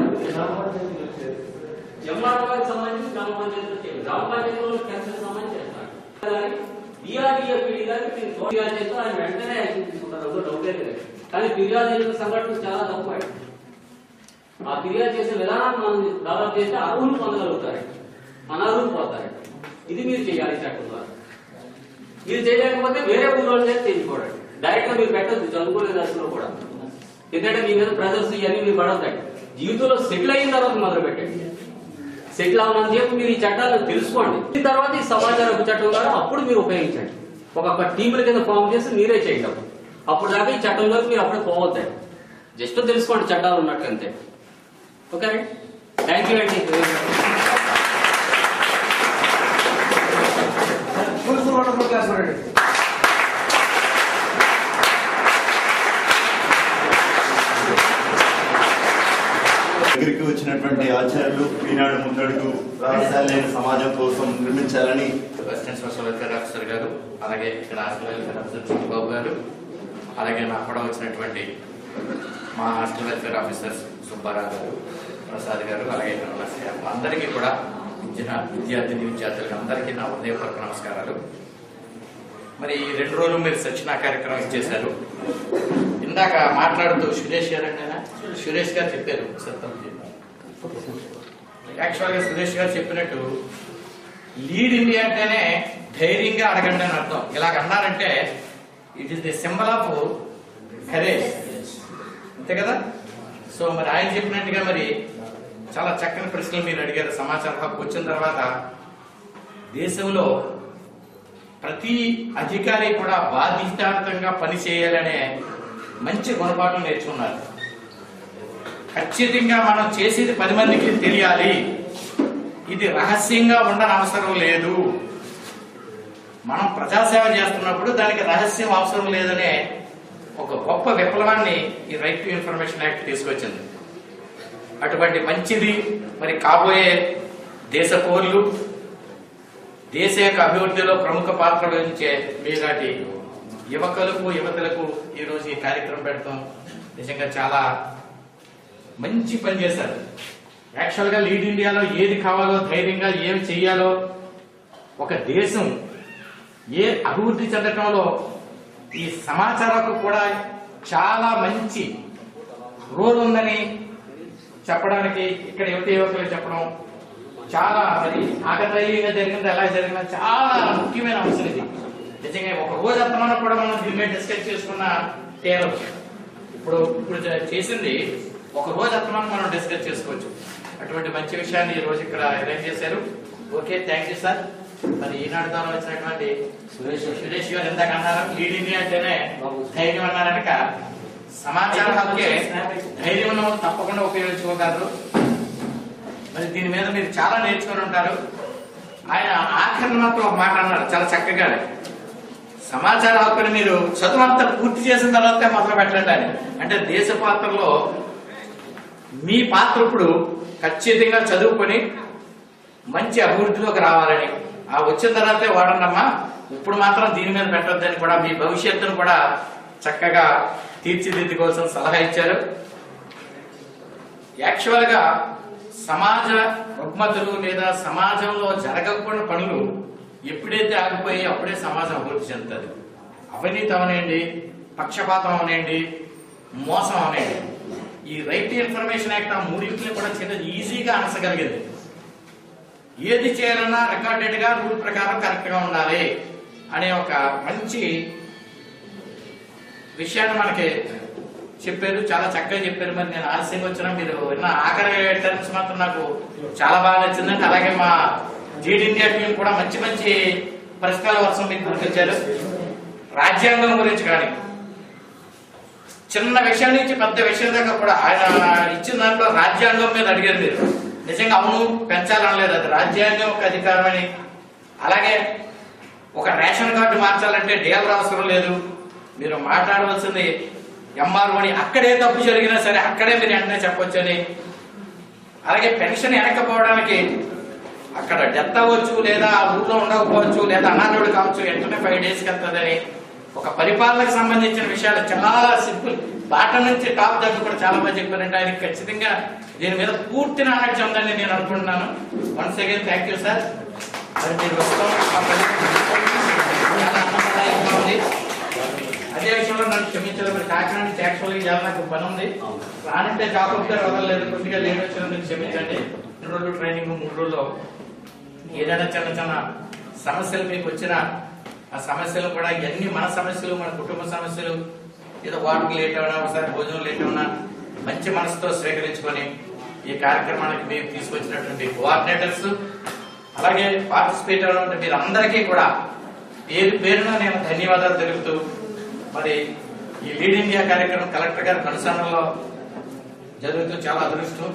ఎంఆర్ఓ గారికి సంబంధించి గ్రామ పంచాయతీలో చేయండి గ్రామ పంచాయతీలో క్యాన్సిల్ సంబంధించి చేస్తాడు డిఆర్డిఏ ఫిర్యాదు మీరు ఫిర్యాదు చేస్తే ఆయన వెంటనే యాక్షన్ తీసుకుంటారు అందులో డౌటే లేదు కానీ ఫిర్యాదు చేసిన సంఘటనలు చాలా తక్కువ ఆ ఫిర్యాదు చేసే విధానాన్ని మనం డెవలప్ చేస్తే అర్హులు పొందగలుగుతారు అనర్హులు పోతారు ఇది మీరు చేయాలి చట్టం ద్వారా మీరు చేయలేకపోతే వేరే ఊళ్ళో చేసి చేయించుకోవడం డైరెక్ట్ గా మీరు పెట్టద్దు చదువుకునే దశలో కూడా ఎందుకంటే మీ మీద ప్రెజర్స్ ఇవన్నీ మీరు పడతాయి జీవితంలో సెటిల్ అయిన తర్వాత మొదలు పెట్టండి సెటిల్ అవ్వమని చెప్పి మీరు ఈ చట్టాలను తెలుసుకోండి ఈ తర్వాత ఈ సమాచార హక్కు చట్టం ద్వారా అప్పుడు మీరు ఉపయోగించండి ఒక టీముల కింద ఫామ్ చేసి మీరే చేయండి అప్పుడు అప్పుడు దాకా ఈ చట్టంలోకి మీరు అప్పుడే పోవద్దండి జస్ట్ తెలుసుకోండి చట్టాలు ఉన్నట్టు అంతే ఓకే థ్యాంక్ యూ అండి క్లాస్ పడండి దగ్గరికి వచ్చినటువంటి ఆచార్యులు ఈనాడు ముందడుగు రహస్యాలు లేని సమాజం కోసం నిర్మించాలని అసిస్టెంట్ సోషల్ వెల్ఫేర్ ఆఫీసర్ గారు అలాగే ఇక్కడ హాస్టల్ వెల్ఫేర్ ఆఫీసర్ చిట్టుబాబు గారు అలాగే నాకు కూడా వచ్చినటువంటి మా హాస్టల్ వెల్ఫేర్ ఆఫీసర్స్ సుబ్బారావు గారు ప్రసాద్ గారు అలాగే ఇక్కడ ఉన్న స్టాఫ్ అందరికీ కూడా ఇచ్చిన విద్యార్థిని విద్యార్థులకు అందరికీ నా హృదయపూర్వక నమస్కారాలు మరి ఈ రెండు రోజులు మీరు సచిన కార్యక్రమం ఇచ్చేశారు ఇందాక మాట్లాడుతూ సురేష్ గారు అంటే సురేష్ గారు చెప్పారు సత్తం యాక్చువల్గా సురేష్ గారు చెప్పినట్టు లీడ్ ఇండియా అంటేనే ధైర్యంగా అడగండి అని అర్థం ఇలాగ అన్నారంటే it is the symbol of courage అంతే కదా సో మరి ఆయన చెప్పినట్టుగా మరి చాలా చక్కని ప్రశ్నలు మీరు అడిగారు సమాచార హక్కు వచ్చిన తర్వాత దేశంలో ప్రతి అధికారి కూడా బాధ్యతాయుతంగా పని చేయాలనే మంచి గుణపాఠం నేర్చుకున్నారు ఖచ్చితంగా మనం చేసేది పది మందికి తెలియాలి ఇది రహస్యంగా ఉండని అవసరం లేదు మనం ప్రజాసేవ చేస్తున్నప్పుడు దానికి రహస్యం అవసరం లేదనే ఒక గొప్ప విప్లవాన్ని ఈ రైట్ టు ఇన్ఫర్మేషన్ యాక్ట్ తీసుకొచ్చింది అటువంటి మంచిది మరి కాబోయే దేశ పౌరులు దేశ యొక్క అభివృద్ధిలో ప్రముఖ పాత్ర వహించే మీలాంటి యువకులకు యువతులకు ఈరోజు ఈ కార్యక్రమం పెడతాం నిజంగా చాలా మంచి పని చేశారు యాక్చువల్గా లీడ్ ఇండియాలో ఏది కావాలో ధైర్యంగా ఏమి చెయ్యాలో ఒక దేశం ఏ అభివృద్ధి చెందటంలో ఈ సమాచారకు కూడా చాలా మంచి రోల్ ఉందని చెప్పడానికి ఇక్కడ యువత యువకులు చెప్పడం చాలా మరి ఆకతాయిగా జరిగింది ఎలా జరిగిందో చాలా ముఖ్యమైన అంశం ఇది నిజంగా ఒక రోజు అర్థమన్నా కూడా మనం దీని మీద డిస్కస్ చేసుకున్న తేలం ఇప్పుడు ఇప్పుడు చే- చేసింది ఒక రోజు అర్థమని మనం డిస్కస్ చేసుకోవచ్చు అటువంటి మంచి విషయాన్ని ఈ రోజు ఇక్కడ అరేంజ్ చేశారు ఓకే థ్యాంక్ యూ సార్ మరి ఈనాడు ద్వారా వచ్చినటువంటి సురేష్ సురేష్ గారు ఇందాక అన్నారు లీడ్ ఇండియా అంటేనే ధైర్యం అన్నారు కనుక సమాచార హక్కే ధైర్యం ఉన్న వాళ్ళు తప్పకుండా ఉపయోగించుకోగలరు మరి దీని మీద మీరు చాలా నేర్చుకొని ఉంటారు ఆయన ఆఖరణ మాత్రం ఒక మాట అన్నాడు చాలా చక్కగా సమాచార హక్కుని మీరు చదువు అంతా పూర్తి చేసిన తర్వాత మొదలు పెట్టండి అని అంటే దేశ పాత్రలో మీ పాత్ర ఇప్పుడు ఖచ్చితంగా చదువుకొని మంచి అభివృద్ధిలోకి రావాలని ఆ వచ్చిన తర్వాతే వాడండమ్మా ఇప్పుడు మాత్రం దీని మీద పెట్టొద్దని కూడా మీ భవిష్యత్తును కూడా చక్కగా తీర్చిదిద్దుకోవాల్సిన సలహా ఇచ్చారు యాక్చువల్ గా సమాజ రుగ్మతులు లేదా సమాజంలో జరగకుండా పనులు ఎప్పుడైతే ఆగిపోయి అప్పుడే సమాజం అభివృద్ధి చెందుతుంది అవినీతి అవనండి పక్షపాతం అవనండి మోసం అవనండి ఈ రైట్ టు ఇన్ఫర్మేషన్ యాక్ట్ ఆ మూడింటిని కూడా చిన్న ఈజీగా అనసగలిగింది ఏది చేయాలన్నా రికార్డెడ్ గా రూల్ ప్రకారం కరెక్ట్ గా ఉండాలి అనే ఒక మంచి విషయాన్ని మనకి చెప్పారు చాలా చక్కగా చెప్పారు మరి నేను ఆలస్యంగా వచ్చినా మీరు విన్న ఆఖరి టర్మ్స్ మాత్రం నాకు చాలా బాగా నచ్చిందండి అలాగే మా జీడ్ ఇండియా టీం కూడా మంచి మంచి పరిష్కార వర్షం మీకు గుర్తించారు రాజ్యాంగం గురించి కానీ చిన్న విషయం నుంచి పెద్ద విషయం దాకా కూడా ఆయన ఇచ్చిన దాంట్లో రాజ్యాంగం మీద అడిగారు మీరు నిజంగా అవును పెంచాలనలేదు అది రాజ్యాంగం ఒక అధికారం అని అలాగే ఒక రేషన్ కార్డు మార్చాలంటే డీలర్ అవసరం లేదు మీరు మాట్లాడవలసింది ఎంఆర్ఓ అని అక్కడే తప్పు జరిగినా సరే అక్కడే మీరు వెంటనే చెప్పొచ్చని అలాగే పెన్షన్ వెనకపోవడానికి అక్కడ డెత్ అవ్వచ్చు లేదా ఆ ఊర్లో ఉండకపోవచ్చు లేదా అనాథుడు కావచ్చు వెంటనే ఫైవ్ డేస్కి వెళ్తుందని ఒక పరిపాలనకు సంబంధించిన విషయాలు చాలా సింపుల్ బాటం నుంచి టాప్ దాకా కూడా చాలా మంది చెప్పారంటే ఆయనకి ఖచ్చితంగా దీని మీద పూర్తి నాలెడ్జ్ ఉందని నేను అనుకుంటున్నాను once again thank you sir మరి మీరు వస్తాం మా ప్రజలకు చాలా ఆనందదాయకంగా ఉంది అదే విషయంలో నన్ను క్షమించాలి మరి కాకినాడ నుంచి యాక్చువల్గా ఇవాళ నాకు పని ఉంది రానంటే జాబ్ గారు వదలలేదు కొద్దిగా లేట్ వచ్చినందుకు క్షమించండి రెండు రోజులు ట్రైనింగ్ మూడు రోజుల్లో ఏదైనా చిన్న చిన్న సమస్యలు మీకు వచ్చిన ఆ సమస్యలు కూడా ఇవన్నీ మన సమస్యలు మన కుటుంబ సమస్యలు ఏదో వాటికి లేట్ అవునా ఒకసారి భోజనం లేట్ అవునా మంచి మనసుతో స్వీకరించుకొని ఈ కార్యక్రమానికి మేము తీసుకొచ్చినటువంటి కోఆర్డినేటర్స్ అలాగే పార్టిసిపేట్ అయినటువంటి మీరందరికీ కూడా పేరు పేరున నేను ధన్యవాదాలు తెలుపుతూ మరి ఈ లీడ్ ఇండియా కార్యక్రమం కలెక్టర్ గారి కనుసరణలో జరుగుతూ చాలా అదృష్టం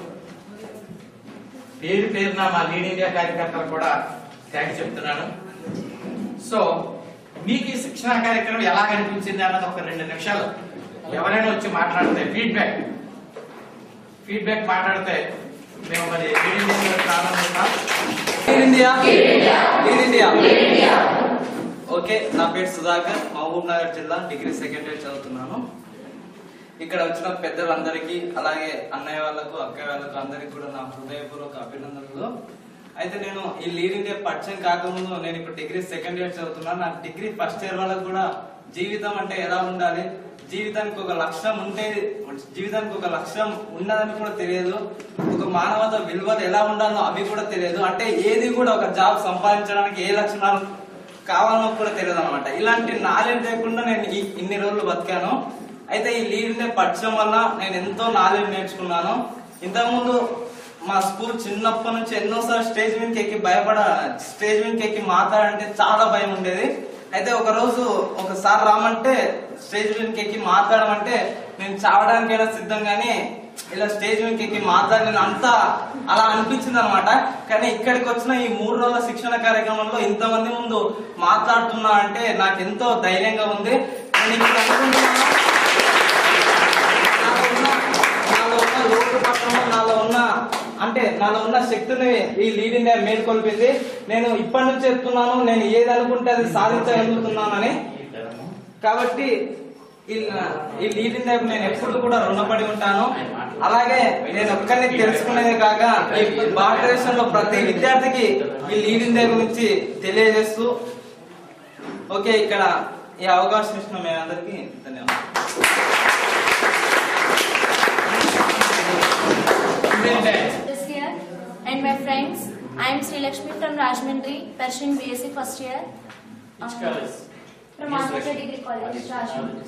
పేరు పేరున మా లీడ్ ఇండియా కార్యకర్తలు కూడా థ్యాంక్స్ చెప్తున్నాను సో మీకు ఈ శిక్షణ కార్యక్రమం ఎలా అనిపించింది అన్నది ఒక రెండు నిమిషాలు ఎవరైనా వచ్చి మాట్లాడితే ఫీడ్బ్యాక్ ఫీడ్బ్యాక్ మాట్లాడితే మేము మరి లీడ్ ఇండియా ప్రారంభిస్తాం lead India lead India okay నా పేరు సుధాకర్ మహబూబ్ నగర్ జిల్లా డిగ్రీ సెకండ్ ఇయర్ చదువుతున్నాను ఇక్కడ వచ్చిన పెద్దలందరికీ అలాగే అన్నయ్య వాళ్ళకు అక్కయ్య వాళ్ళకు అందరికి కూడా నా హృదయపూర్వక అభినందనలు అయితే నేను ఈ లీడ్ ఇండియా పరిచయం కాకముందు నేను ఇప్పుడు డిగ్రీ సెకండ్ ఇయర్ చదువుతున్నాను నా డిగ్రీ ఫస్ట్ ఇయర్ వాళ్ళకు కూడా జీవితం అంటే ఎలా ఉండాలి జీవితానికి ఒక లక్ష్యం ఉంటే జీవితానికి ఒక లక్ష్యం ఉన్నదని కూడా తెలియదు ఒక మానవత విలువలు ఎలా ఉండాలో అవి కూడా తెలియదు అంటే ఏది కూడా ఒక జాబ్ సంపాదించడానికి ఏ లక్షణాలు కావాలో కూడా తెలియదు అనమాట ఇలాంటి నాలెడ్జ్ లేకుండా నేను ఈ ఇన్ని రోజులు బతికాను అయితే ఈ లీడ్ నే పరిచయం వల్ల నేను ఎంతో నాలెడ్జ్ నేర్చుకున్నాను ఇంతకుముందు మా స్కూల్ చిన్నప్పటి నుంచి ఎన్నోసార్లు స్టేజ్ మీదకి ఎక్కి భయపడ స్టేజ్ మీదకి ఎక్కి మాట్లాడంటే చాలా భయం ఉండేది అయితే ఒక రోజు ఒకసారి రామంటే స్టేజ్ మీదకి ఎక్కి మాట్లాడమంటే నేను చావడానికైనా సిద్ధం కానీ ఇలా స్టేజ్ మీదకి ఎక్కి మాట్లాడిన అంతా అలా అనిపించింది అనమాట కానీ ఇక్కడికి వచ్చిన ఈ మూడు రోజుల శిక్షణ కార్యక్రమంలో ఇంతమంది ముందు మాట్లాడుతున్నా అంటే నాకు ఎంతో ధైర్యంగా ఉంది నేను ఇక్కడ అనుకుంటున్నాను నాలో ఉన్న- నాలో ఉన్న లోటు పట్టణము నాలో ఉన్న అంటే నాలో ఉన్న శక్తిని ఈ లీడ్ ఇండియా మేల్కొల్పింది నేను ఇప్పటి నుంచి చెప్తున్నాను నేను ఏది అనుకుంటే అది సాధించగలుగుతున్నానని కాబట్టి ఈ ఈ లీడ్ ఇండియాకు నేను ఎప్పుడు కూడా రుణపడి ఉంటాను అలాగే నేను ఒక్కరిని తెలుసుకునేదే కాక ఈ భారతదేశంలో ప్రతి విద్యార్థికి ఈ లీడ్ ఇండియా గురించి తెలియజేస్తూ ఓకే ఇక్కడ ఈ అవకాశం ఇచ్చిన మీ అందరికీ ధన్యవాదాలు this year and my friends. I am Sri Lakshmi from Rajmundry, pursuing BSc first year. Which college? From Andhra Degree College, Rajmundry.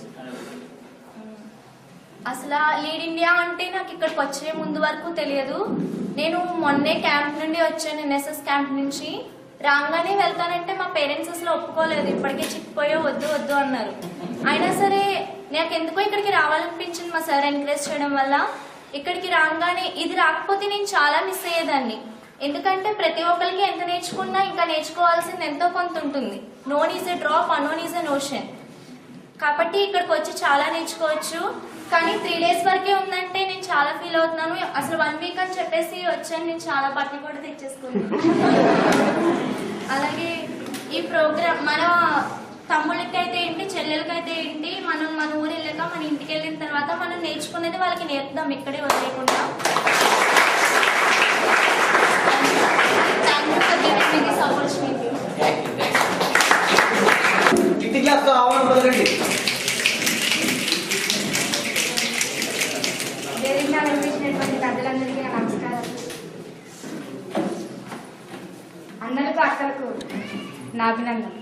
అసలు లీడ్ ఇండియా అంటే నాకు ఇక్కడికి వచ్చే ముందు వరకు తెలియదు నేను మొన్నే క్యాంప్ నుండి వచ్చాను ఎన్ఎస్ఎస్ క్యాంప్ నుంచి రాగానే వెళ్తానంటే మా పేరెంట్స్ అసలు ఒప్పుకోలేదు ఇప్పటికే చిక్కిపోయో వద్దు వద్దు అన్నారు అయినా సరే నాకు ఎందుకో ఇక్కడికి రావాలనిపించింది మా సార్ ఎంకరేజ్ చేయడం వల్ల ఇక్కడికి రాగానే ఇది రాకపోతే నేను చాలా మిస్ అయ్యేదాన్ని ఎందుకంటే ప్రతి ఒక్కరికి ఎంత నేర్చుకున్నా ఇంకా నేర్చుకోవాల్సింది ఎంతో కొంత ఉంటుంది known is a drop unknown is a notion కాబట్టి ఇక్కడికి వచ్చి చాలా నేర్చుకోవచ్చు కానీ త్రీ డేస్ వరకే ఉందంటే నేను చాలా ఫీల్ అవుతున్నాను అసలు వన్ వీక్ అని చెప్పేసి వచ్చాను నేను చాలా బట్టలు కూడా తెచ్చేసుకున్నాను అలాగే ఈ ప్రోగ్రామ్ మన తమ్ముళ్ళకైతే ఏంటి చెల్లెలకైతే ఏంటి మనం మన ఊరు వెళ్ళాక మన ఇంటికి వెళ్ళిన తర్వాత మనం నేర్చుకునేది వాళ్ళకి నేర్పుదాం ఇక్కడే వదిలేకుండా thank you for giving me this opportunity ఇంటి క్లాస్ ఆహ్వానం మొదలండి వేదికగా వినిపించినటువంటి పెద్దలందరికీ నా నమస్కారం అందరికీ అక్కలకు నా అభినందన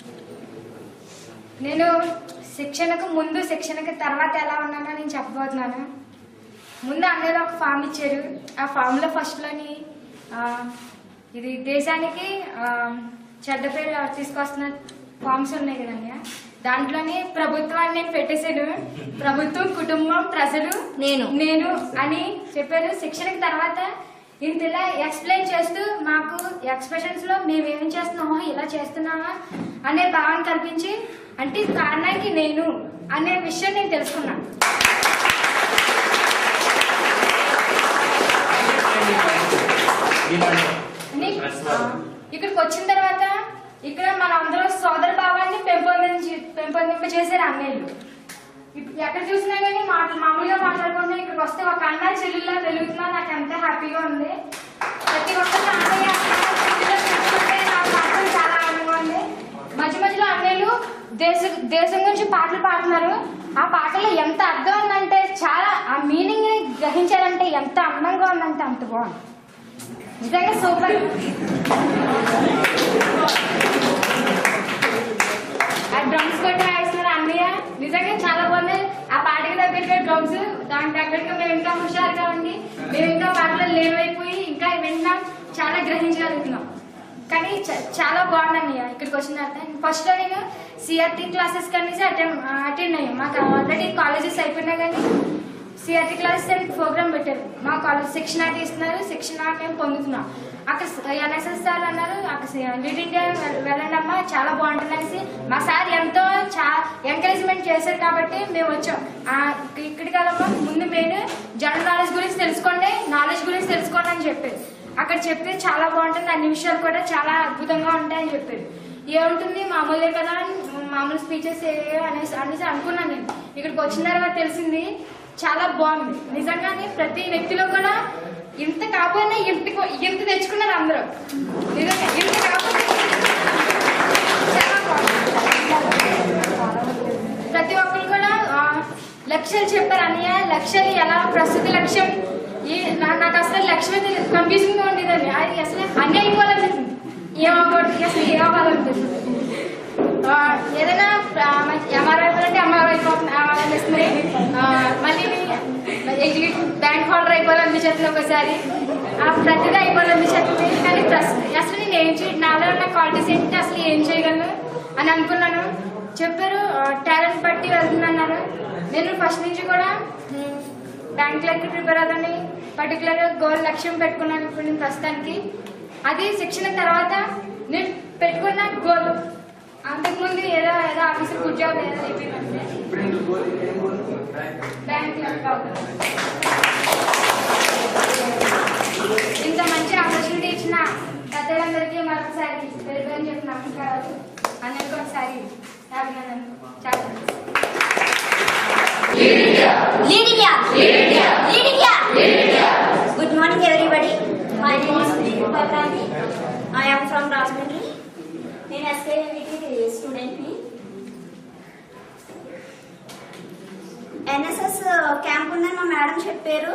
నేను శిక్షణకు ముందు శిక్షణకు తర్వాత ఎలా ఉన్నానో నేను చెప్పబోతున్నాను ముందు అందరూ ఒక ఫామ్ ఇచ్చారు ఆ ఫామ్లో ఫస్ట్లోని ఆ, ఇది దేశానికి ఆ, చెడ్డ పేరు తీసుకొస్తున్న ఫామ్స్ ఉన్నాయి కదండి దాంట్లోని ప్రభుత్వాన్ని నేను పెట్టేశాను ప్రభుత్వం కుటుంబం ప్రజలు నేను నేను అని చెప్పారు శిక్షణకి తర్వాత ఇంత ఇలా ఎక్స్ప్లెయిన్ చేస్తూ మాకు ఎక్స్ప్రెషన్స్ లో మేము ఏం చేస్తున్నామో ఇలా చేస్తున్నామా అనే భావన కల్పించి అంటే ఈ కారణానికి నేను అనే విషయం నేను తెలుసుకున్నాను అని, ఆ, ఇక్కడికి వచ్చిన తర్వాత ఇక్కడ మన అందరూ సోదర భావాన్ని పెంపొందించి పెంపొందింప చేశారు అన్నయ్యలు ఇప్పుడు ఎక్కడ చూసినా కానీ మాట మామూలుగా మాట్లాడుకుంటే ఇక్కడికి వస్తే ఒక అన్న చెల్లెల్లా వెలుగుతున్నా నాకు ఎంత హ్యాపీగా ఉంది ప్రతి ఒక్కరు అన్నయ్య అన్నయ్య చెల్లెల్లా చూస్తుంటే నాకు మాత్రం చాలా ఆనందంగా ఉంది మధ్య మధ్యలో అన్నయ్యలు దేశ దేశం గురించి పాటలు పాడుతున్నారు ఆ పాటలో ఎంత అర్థం ఉందంటే చాలా ఆ మీనింగ్ ని గ్రహించాలంటే ఎంత అందంగా ఉందంటే అంత బాగుంది నిజంగా సూపర్ ఆ డ్రమ్స్ కొట్టి వాయిస్తున్నారు అన్నయ్య నిజంగా చాలా బాగుంది ఆ పాటకి తగ్గట్టుగా డ్రమ్స్ దానికి తగ్గట్టుగా మేము ఇంకా హుషారుగా ఉండి మేము ఇంకా పాటలు లేవైపోయి ఇంకా వింటాం చాలా గ్రహించగలుగుతున్నాం కానీ చ- చాలా బాగుంది అన్నయ్య ఇక్కడికి వచ్చిన తర్వాత ఫస్ట్ లో నేను సిఆర్టీ క్లాసెస్ కనేసి అటెండ్ అటెండ్ అయ్యాం మాకు ఆల్రెడీ కాలేజెస్ అయిపోయినా కానీ సిఆర్టీ క్లాసెస్ అని ప్రోగ్రామ్ పెట్టారు మా కాలేజ్ శిక్షణ తీస్తున్నారు శిక్షణ మేము పొందుతున్నాం అక్కడ ఎన్ఎస్ఎస్ సార్ అన్నారు అక్కడ లీడ్ ఇండియా వెల్- వెళ్ళండి అమ్మా చాలా బాగుంటుంది అనేసి మా సార్ ఎంతో చా ఎంకరేజ్మెంట్ చేశారు కాబట్టి మేము వచ్చాం ఆ, ఇక్క- ఇక్కడికి వెళ్ళమ్మా ముందు మెయిన్ జనరల్ నాలెడ్జ్ గురించి తెలుసుకోండి నాలెడ్జ్ గురించి తెలుసుకోండి అని చెప్పారు అక్కడ చెప్తే చాలా బాగుంటుంది అన్ని విషయాలు కూడా చాలా అద్భుతంగా ఉంటాయని చెప్పారు ఏముంటుంది మామూలే కదా మామూలు స్పీచెస్ అనేసి అనేసి అనుకున్నాను నేను ఇక్కడికి వచ్చిన తర్వాత తెలిసింది చాలా బాగుంది నిజంగానే ప్రతి వ్యక్తిలో కూడా ఇంత కాకపోయినా ఇంత ఇంత తెచ్చుకున్నారు అందరూ నిజంగా ఇంత కాకపోతే చాలా బాగుంది ప్రతి ఒక్కరు కూడా ఆ, లక్ష్యాలు చెప్పారు అన్నయ్య లక్ష్యాలు ఎలా ప్రస్తుత లక్ష్యం ఈ నా- నాకు అసలు లక్ష్యం కన్ఫ్యూజింగ్ గా ఉండేదండి అది అసలు అన్నీ అయిపోవాలనిపిస్తుంది ఏమవ్వకూడదు అసలు ఏం అవ్వాలనిపిస్తుంది ఆ, ఏదైనా ఎంఆర్ఐ అయిపోవాలంటే ఎంఆర్ఐ అయిపోతుంది అవ్వాలనిపిస్తుంది ఆ, మళ్ళీ ఎగ్జిక్యూటివ్ బ్యాంక్ హోల్డర్ అయిపోవాలనిపించట్లేదు ఒకసారి ఆ, ప్రతిదీ అయిపోవాలనిపించట్లేదు కానీ ప్రస్తుతం అసలు నేను ఏం చేయ నాలో ఉన్న క్వాలిటీస్ ఏంటి అసలు ఏం చేయగలను అని అనుకున్నాను చెప్పారు టాలెంట్ బట్టి వెళ్తుందన్నారు నేను ఫస్ట్ నుంచి కూడా బ్యాంక్ లెక్క ప్రిపేర్ అవుతాను పర్టికులర్గా గోల్ లక్ష్యం పెట్టుకున్నాను ఇప్పుడు నేను ప్రస్తుతానికి అది శిక్షణ తర్వాత నేను పెట్టుకున్న గోల్ అంతకుముందు ఏదో ఏదో ఆఫీసర్ ఉద్యోగం ఏదో అయిపోయిందంటే బ్యాంక్ లెక్క అవుతాను ఇంత మంచి ఆపర్చునిటీ ఇచ్చిన పెద్దలందరికీ మరొకసారి పేరు అని చెప్పి నమస్కారాలు అందరికీ ఒకసారి అభినందనలు చాలా Lead India. Lead India. Good morning, everybody. My name is Deepa Gandhi. I am from Rajahmundry. నేను ఎస్కేఎంఈకి స్టూడెంట్ ని ఎన్ఎస్ఎస్ క్యాంప్ ఉందని మా మేడం చెప్పారు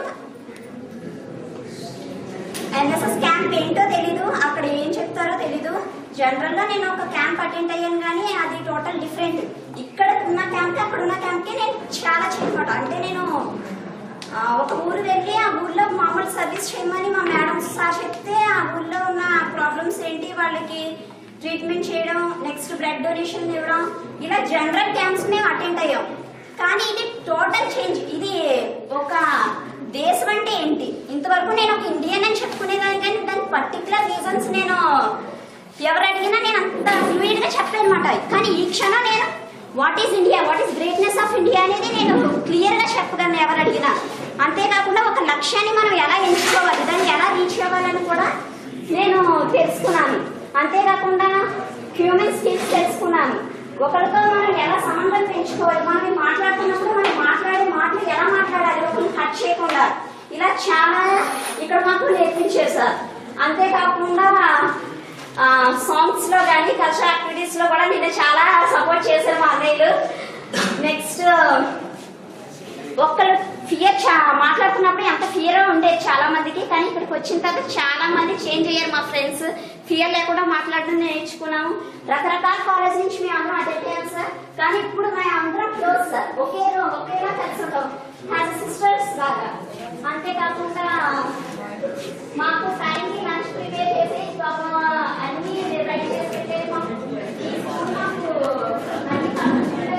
ఎన్ఎస్ఎస్ క్యాంప్ ఏంటో తెలీదు అక్కడ ఏం చెప్తారో తెలీదు జనరల్ గా నేను ఒక క్యాంప్ అటెండ్ అయ్యాను కానీ అది టోటల్ డిఫరెంట్ ఇక్కడ ఉన్న క్యాంప్ అక్కడ ఉన్న క్యాంప్ కి నేను చాలా చేంజ్ అంటే నేను ఆ, ఒక ఊరు వెళ్ళి ఆ ఊర్లో మామూలు సర్వీస్ చేయమని మా మేడం సార్ చెప్తే ఆ ఊర్లో ఉన్న ప్రాబ్లమ్స్ ఏంటి వాళ్ళకి ట్రీట్మెంట్ చేయడం నెక్స్ట్ బ్లడ్ డొనేషన్ ఇవ్వడం ఇలా జనరల్ క్యాంప్స్ మేము అటెండ్ అయ్యాం కానీ ఇది టోటల్ చేంజ్ ఇది ఒక దేశం అంటే ఏంటి ఇంతవరకు నేను ఒక ఇండియన్ అని చెప్పుకునేదాన్ని కానీ దాని పర్టికులర్ రీజన్స్ నేను ఎవరు అడిగినా నేను అంత ఫ్లూయిడ్ గా చెప్పానమాట కానీ ఈ క్షణం నేను what is India what is greatness of India అనేది నేను క్లియర్ గా చెప్పగలను ఎవరు అడిగినా అంతేకాకుండా ఒక లక్ష్యాన్ని మనం ఎలా ఎంచుకోవాలి దాన్ని ఎలా రీచ్ అవ్వాలని కూడా నేను తెలుసుకున్నాను అంతేకాకుండా హ్యూమన్ స్కిల్స్ తెలుసుకున్నాను ఒకరితో మనం ఎలా సంబంధం పెంచుకోవాలి మనం మాట్లాడుతున్నప్పుడు మనం మాట్లాడే మాటలు ఎలా మాట్లాడాలి ఒకరిని కట్ చేయకుండా ఇలా చాలా ఇక్కడ మాకు నేర్పించారు సార్ అంతేకాకుండా సాంగ్స్ లో కానీ కల్చరల్ యాక్టివిటీస్ లో కూడా నేను చాలా సపోర్ట్ చేశారు మా అన్నయ్యలు నెక్స్ట్ ఒక్కరు ఫియర్ మాట్లాడుతున్నప్పుడు ఎంత ఫియర్ ఉండేది చాలా మందికి కానీ ఇక్కడికి వచ్చిన తర్వాత చాలా మంది చేంజ్ అయ్యారు మా ఫ్రెండ్స్ ఫియర్ లేకుండా మాట్లాడడం నేర్చుకున్నాము రకరకాల కాలేజ్ నుంచి మేము అందరం అటెండ్ అయ్యాం సార్ కానీ ఇప్పుడు మేము అందరం క్లోజ్ సార్ ఒకే రో- ఒకేలా కలిసి ఉంటాం యాజ్ సిస్టర్స్ లాగా అంతేకాకుండా మాకు టైంకి లంచ్ ప్రిపేర్ చేసి పాపం అన్ని రెడీ చేసి పెట్టేది మాకు ఈ స్కూల్ మాకు అన్ని కలుపుతుండే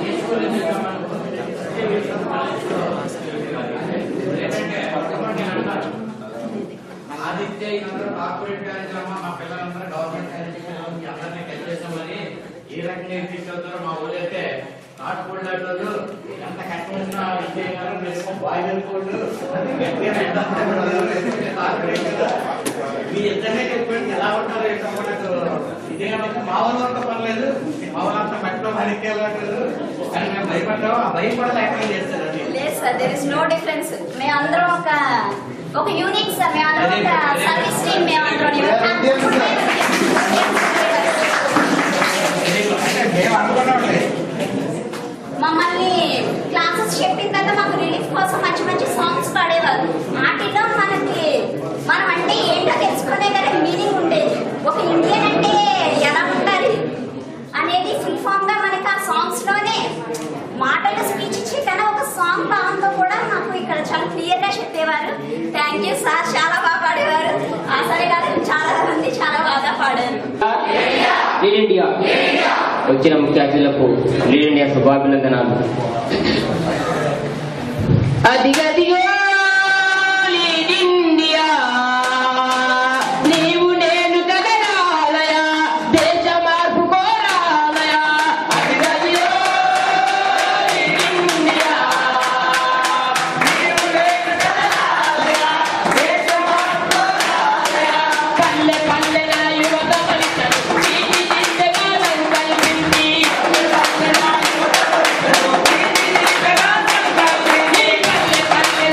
ఆదిత్య ఈయనందరూ కార్పొరేట్ కాలేజ్ అమ్మ మా పిల్లలందరూ గవర్నమెంట్ కాలేజ్ పిల్లలకి అందరినీ టచ్ చేసామని ఈ రకంగా తీసుకెళ్తారో మా ఊళ్ళో అయితే నాటు కోళ్ళు అడ్డోళ్ళు ఎంత కష్టమైనా విజయ్ గారు మీరేమో బాయిలర్ కోళ్ళు మీ ఇద్దరినే చెప్పండి ఎలా ఉంటారో ఏంటో కూడా నాకు ఇదే కాబట్టి మా ఊళ్ళో ఉంటే పర్లేదు మా ఊళ్ళంతా మట్టిలో పనికెళ్ళట్లేదు కానీ మేము భయపడ్డాము ఆ భయం కూడా లేకుండా చేస్తారు అది లేదు sir there is no difference మేమందరం ఒక ఒక యూనిట్ సార్ మేమందరం ఒక సర్వీస్ టీమ్ మేమందరం మేము అనుకున్నాం లేదు మమ్మల్ని క్లాసెస్ చెప్పిన తర్వాత మాకు రిలీఫ్ కోసం మంచి మంచి సాంగ్స్ పాడేవారు వాటిలో మనకి మనం అంటే ఏంటో తెలుసుకునే కదా మీనింగ్ ఉండేది ఒక ఇండియన్ అంటే ఎలా ఉండాలి అనేది ఫుల్ ఫామ్ గా మనకి ఆ సాంగ్స్ లోనే మాటలు స్పీచ్ ఇచ్చే కన్నా ఒక సాంగ్ బాగుందో కూడా మాకు ఇక్కడ చాలా క్లియర్ గా చెప్పేవారు థ్యాంక్ యూ సార్ చాలా బాగా పాడేవారు ఆ సరే కాదు చాలా మంది చాలా బాగా పాడారు లీడ్ ఇండియా వచ్చిన ముఖ్య అతిథులకు లీడ్ ఇండియా శుభాభినందనాలు అదిగదిగో లీడ్ ఇండియా నీవు నేను కదలాలయా దేశ మార్పు కోరాలయా అదిగదిగో లీడ్ ఇండియా నీవు నేను కదలాలయా దేశ మార్పు కోరాలయా పల్లె పల్లెల యువత ఫలితం నీటి దిశగాలను కల్పించి పల్లెల యువత ఫలితం నీటి దిశగాలను కల్పించి పల్లె పల్లె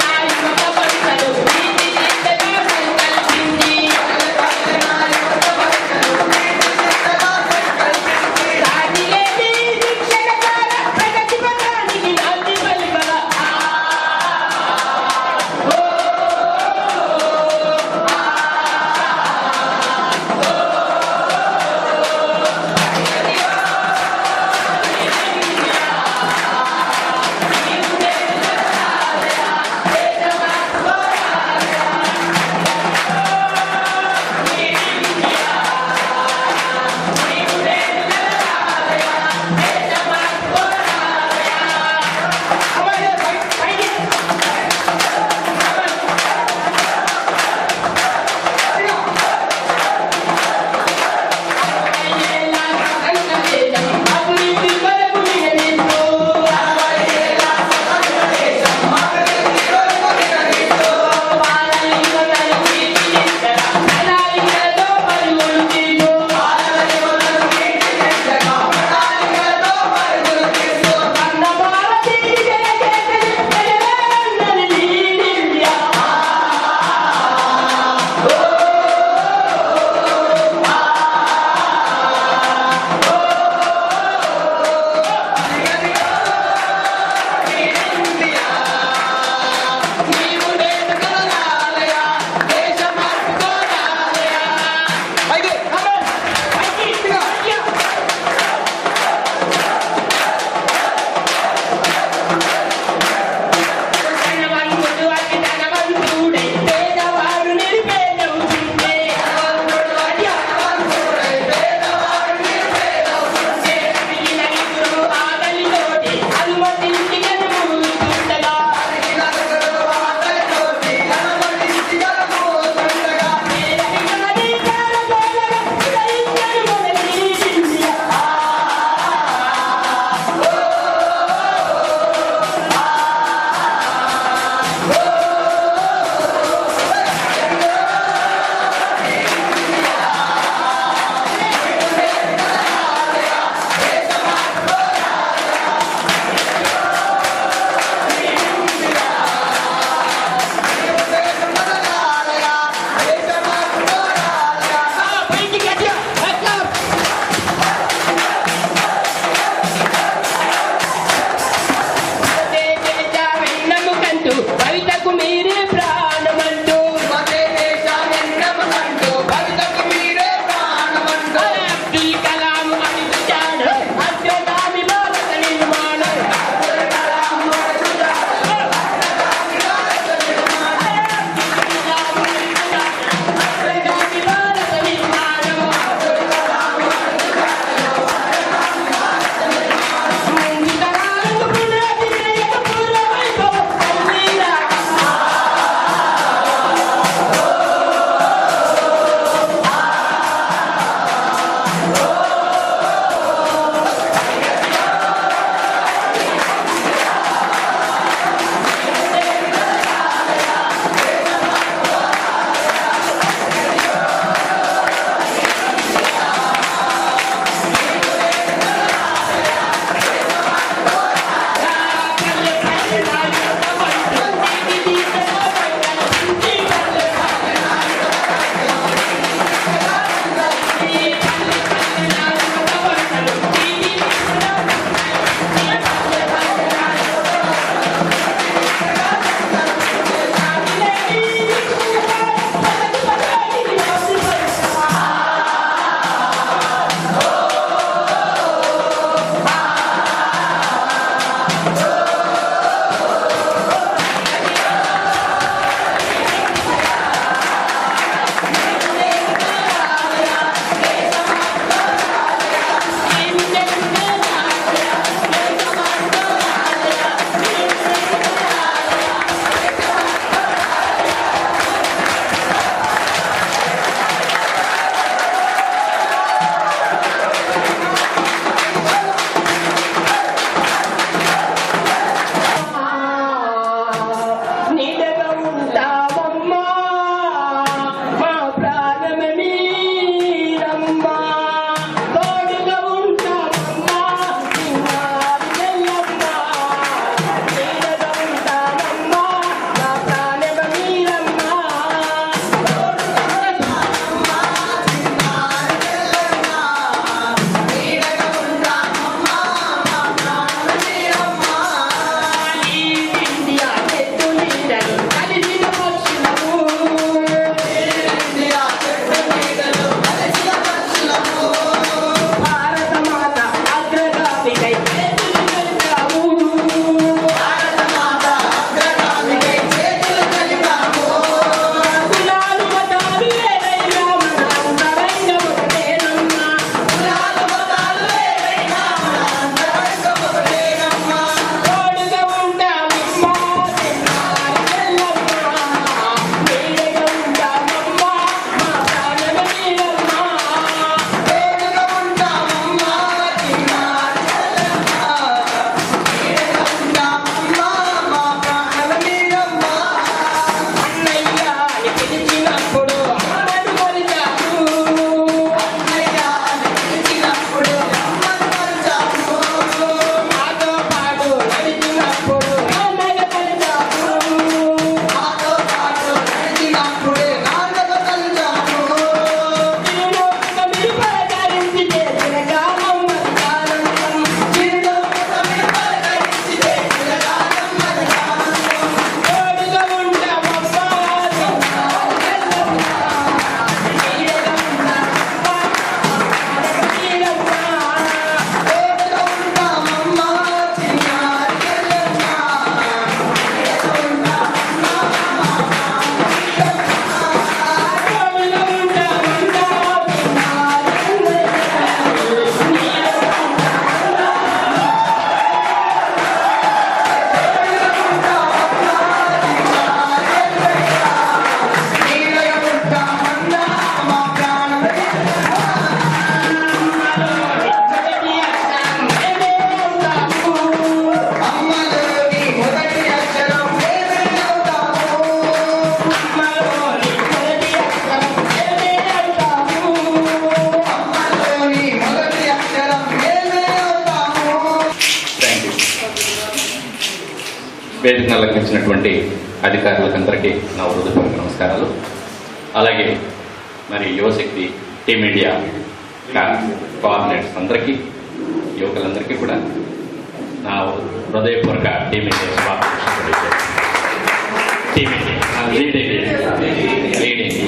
వేదిక అలంకరించినటువంటి అధికారులకందరికీ నా హృదయపూర్వక నమస్కారాలు అలాగే మరి యువశక్తి టీమిండియా కోఆర్డినేటర్స్ అందరికీ యువకులందరికీ కూడా నా హృదయపూర్వక టీమిండియా శుభాకాంక్షలు తెలియజేస్తున్నాను. టీమిండియా ఆ, lead India lead India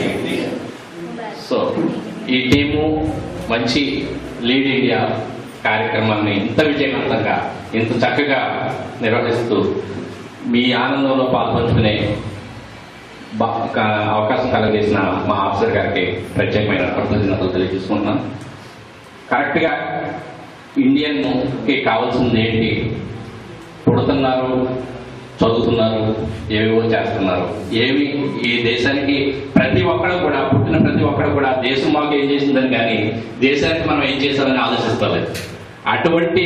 so ఈ టీము మంచి లీడ్ ఇండియా కార్యక్రమాన్ని ఇంత విజయవంతంగా ఇంత చక్కగా నిర్వహిస్తూ మీ ఆనందంలో పాల్పంచుకునే బా- క- అవకాశం కలగజేసిన మా ఆఫీసర్ గారికి ప్రత్యేకమైన కృతజ్ఞతలు తెలియజేసుకుంటున్నాను కరెక్ట్గా ఇండియన్కి కావాల్సింది ఏంటి పుడుతున్నారు చదువుతున్నారు ఏవేవో చేస్తున్నారు ఏమి ఈ దేశానికి ప్రతి ఒక్కడు కూడా పుట్టిన ప్రతి ఒక్కడు కూడా దేశం మాకు ఏం చేసిందని కానీ దేశానికి మనం ఏం చేశామని ఆలోచిస్తలేదు అటువంటి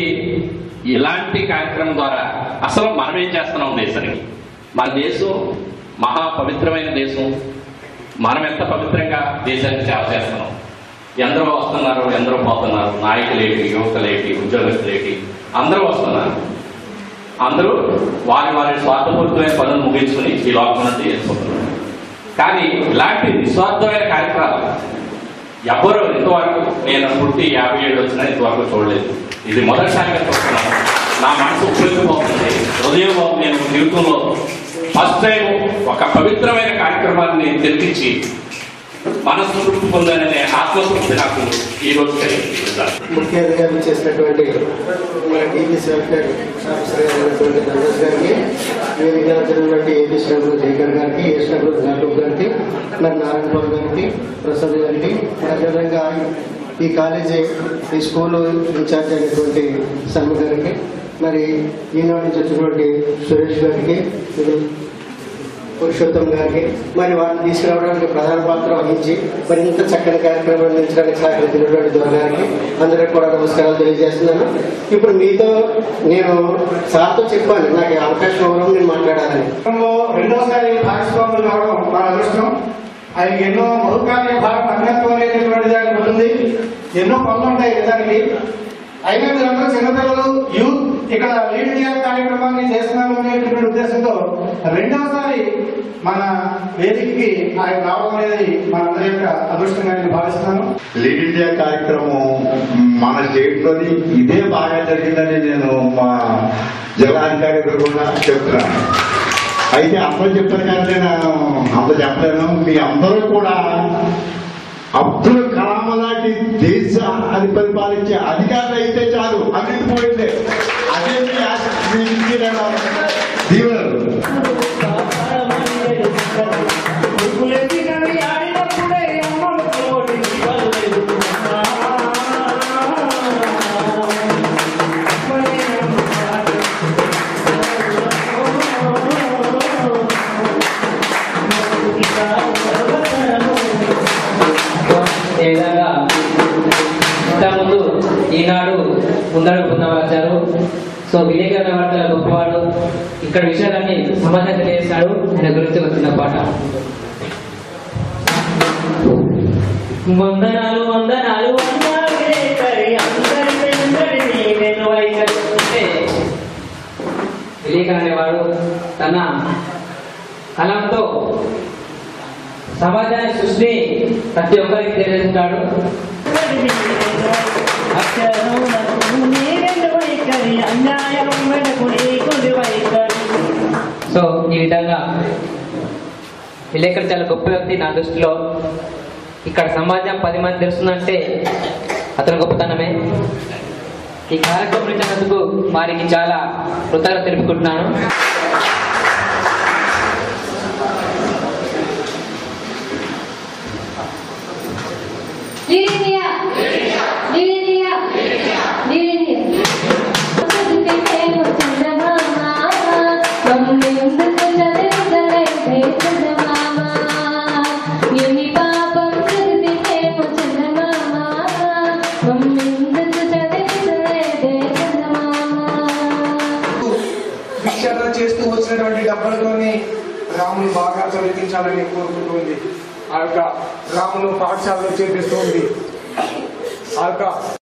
ఇలాంటి కార్యక్రమం ద్వారా అసలు మనం ఏం చేస్తున్నాం దేశానికి మన దేశం మహా పవిత్రమైన దేశం మనం ఎంత పవిత్రంగా దేశానికి సేవ చేస్తున్నాం ఎందరో వస్తున్నారు ఎందరో పోతున్నారు నాయకులేటి యువకులేటి ఉద్యోగస్తులేటి అందరూ వస్తున్నారు అందరూ వారి వారి స్వార్థపూరితమైన పనులు ముగించుకుని ఈ లోకం నుండి వెళ్ళిపోతున్నారు కానీ ఇలాంటి నిస్వార్థమైన కార్యక్రమాలు ఎవ్వరూ ఇంతవరకు నేను పుట్టి యాభై ఏళ్ళు వచ్చినా ఇంతవరకు చూడలేదు ఇది మొదటిసారిగా చూస్తున్నాను నా మనసు ఉపయోగపోతుంది హృదయం నేను జీవితంలో ఫస్ట్ టైం ఒక పవిత్రమైన కార్యక్రమాన్ని తెప్పించి మనసు తృప్తి పొందాలనే ఆత్మతృప్తి నాకు ఈ రోజు కలిగింది ముఖ్య అధికారులు చేసినటువంటి మన టీపీసీ వెల్ఫేర్ ఆఫీసర్ అయినటువంటి ధనరాజ్ గారికి వేదిక జరిగినటువంటి ఏపీ శ్రీరాములు జయకర్ గారికి ఏ శ్రీరాములు నాటూక్ గారికి మరి నారాయణపాల్ గారికి ప్రసాద్ గారికి మరి అదేవిధంగా ఈ కాలేజీ ఈ స్కూల్ ఇన్ఛార్జ్ అయినటువంటి శర్మ గారికి మరి ఈనాడు నుంచి వచ్చినటువంటి సురేష్ గారికి ఇది పురుషోత్తం గారికి మరి వారిని తీసుకురావడానికి ప్రధాన పాత్ర వహించి మరి ఇంత చక్కని కార్యక్రమం అందించడానికి సహకరించినటువంటి దొర గారికి అందరికి కూడా నమస్కారాలు తెలియజేస్తున్నాను ఇప్పుడు మీతో నేను సార్తో చెప్పాను నాకు ఈ అవకాశం ఇవ్వడం నేను మాట్లాడాలని రెండోసారి భాగస్వాములు కావడం మన అదృష్టం ఆయనకి ఎన్నో మధుకార్య భాగం అంగత్వం అనేటటువంటిది ఆయన ఉంటుంది ఎన్నో పనులు ఉంటాయి నిజానికి అయినా మీరందరూ చిన్నపిల్లలు యూత్ ఇక్కడ లీడ్ ఇండియా కార్యక్రమాన్ని చేస్తున్నాము అనేటువంటి ఉద్దేశంతో రెండవసారి మన వేదికకి ఆయన రావడం అనేది మనందరి యొక్క అదృష్టంగా నేను భావిస్తున్నాను లీడ్ ఇండియా కార్యక్రమం మన స్టేట్ లోని ఇదే బాగా జరిగిందని నేను మా జిల్లాధికారి కూడా చెప్తున్నాను అయితే అందరూ చెప్పారు కానీ నేను అంత చెప్పలేను మీ అందరూ కూడా అబ్దుల్ కలాం లాంటి దేశ అది పరిపాలించే అధికారులు అయితే చాలు అన్నిటి పోయిందే అదే మీ ఆశ- మీ ఇంటికి నేను దీవెనలు ఏ విధంగా ఇంతకుముందు ఈనాడు ముందడుగు పొందవచ్చారు సో విలేకరణ వార్తల గొప్పవాడు ఇక్కడ విషయాలన్నీ సమాజం తెలియజేశాడు ఆయన గురించి వచ్చిన పాట వందనాలు వందనాలు వందనాలు విలేకరి, అందరి వెంబడి నీవెను వైఖరి. అంటే విలేకరణ అనేవాడు తన కలంతో సమాజాన్ని సృష్టి ప్రతి ఒక్కరికి తెలియజేస్తాడు సో ఈ విధంగా విలేకరు చాలా గొప్ప వ్యక్తి నా దృష్టిలో ఇక్కడ సమాజం పది మంది తెలుస్తుందంటే అతను గొప్పతనమే ఈ కార్యక్రమం ఇచ్చినందుకు వారికి చాలా కృతజ్ఞత తెలుపుకుంటున్నాను lead India lead India lead India చదివితేమో చంద్రమామ మమ్మెందుకు చదివితలైతే చంద్రమామ ఎన్ని పాపం చదివితేమో చంద్రమామ మమ్మెందుకు చదివితలైతే చంద్రమామ భిక్షాటన చేస్తూ వచ్చినటువంటి డబ్బులతోని రాములు బాగా చదివించాలని కోరుకుంటుంది ఆ యొక్క రాములు పాఠశాలలో చేపిస్తూ ఉంది ఆ యొక్క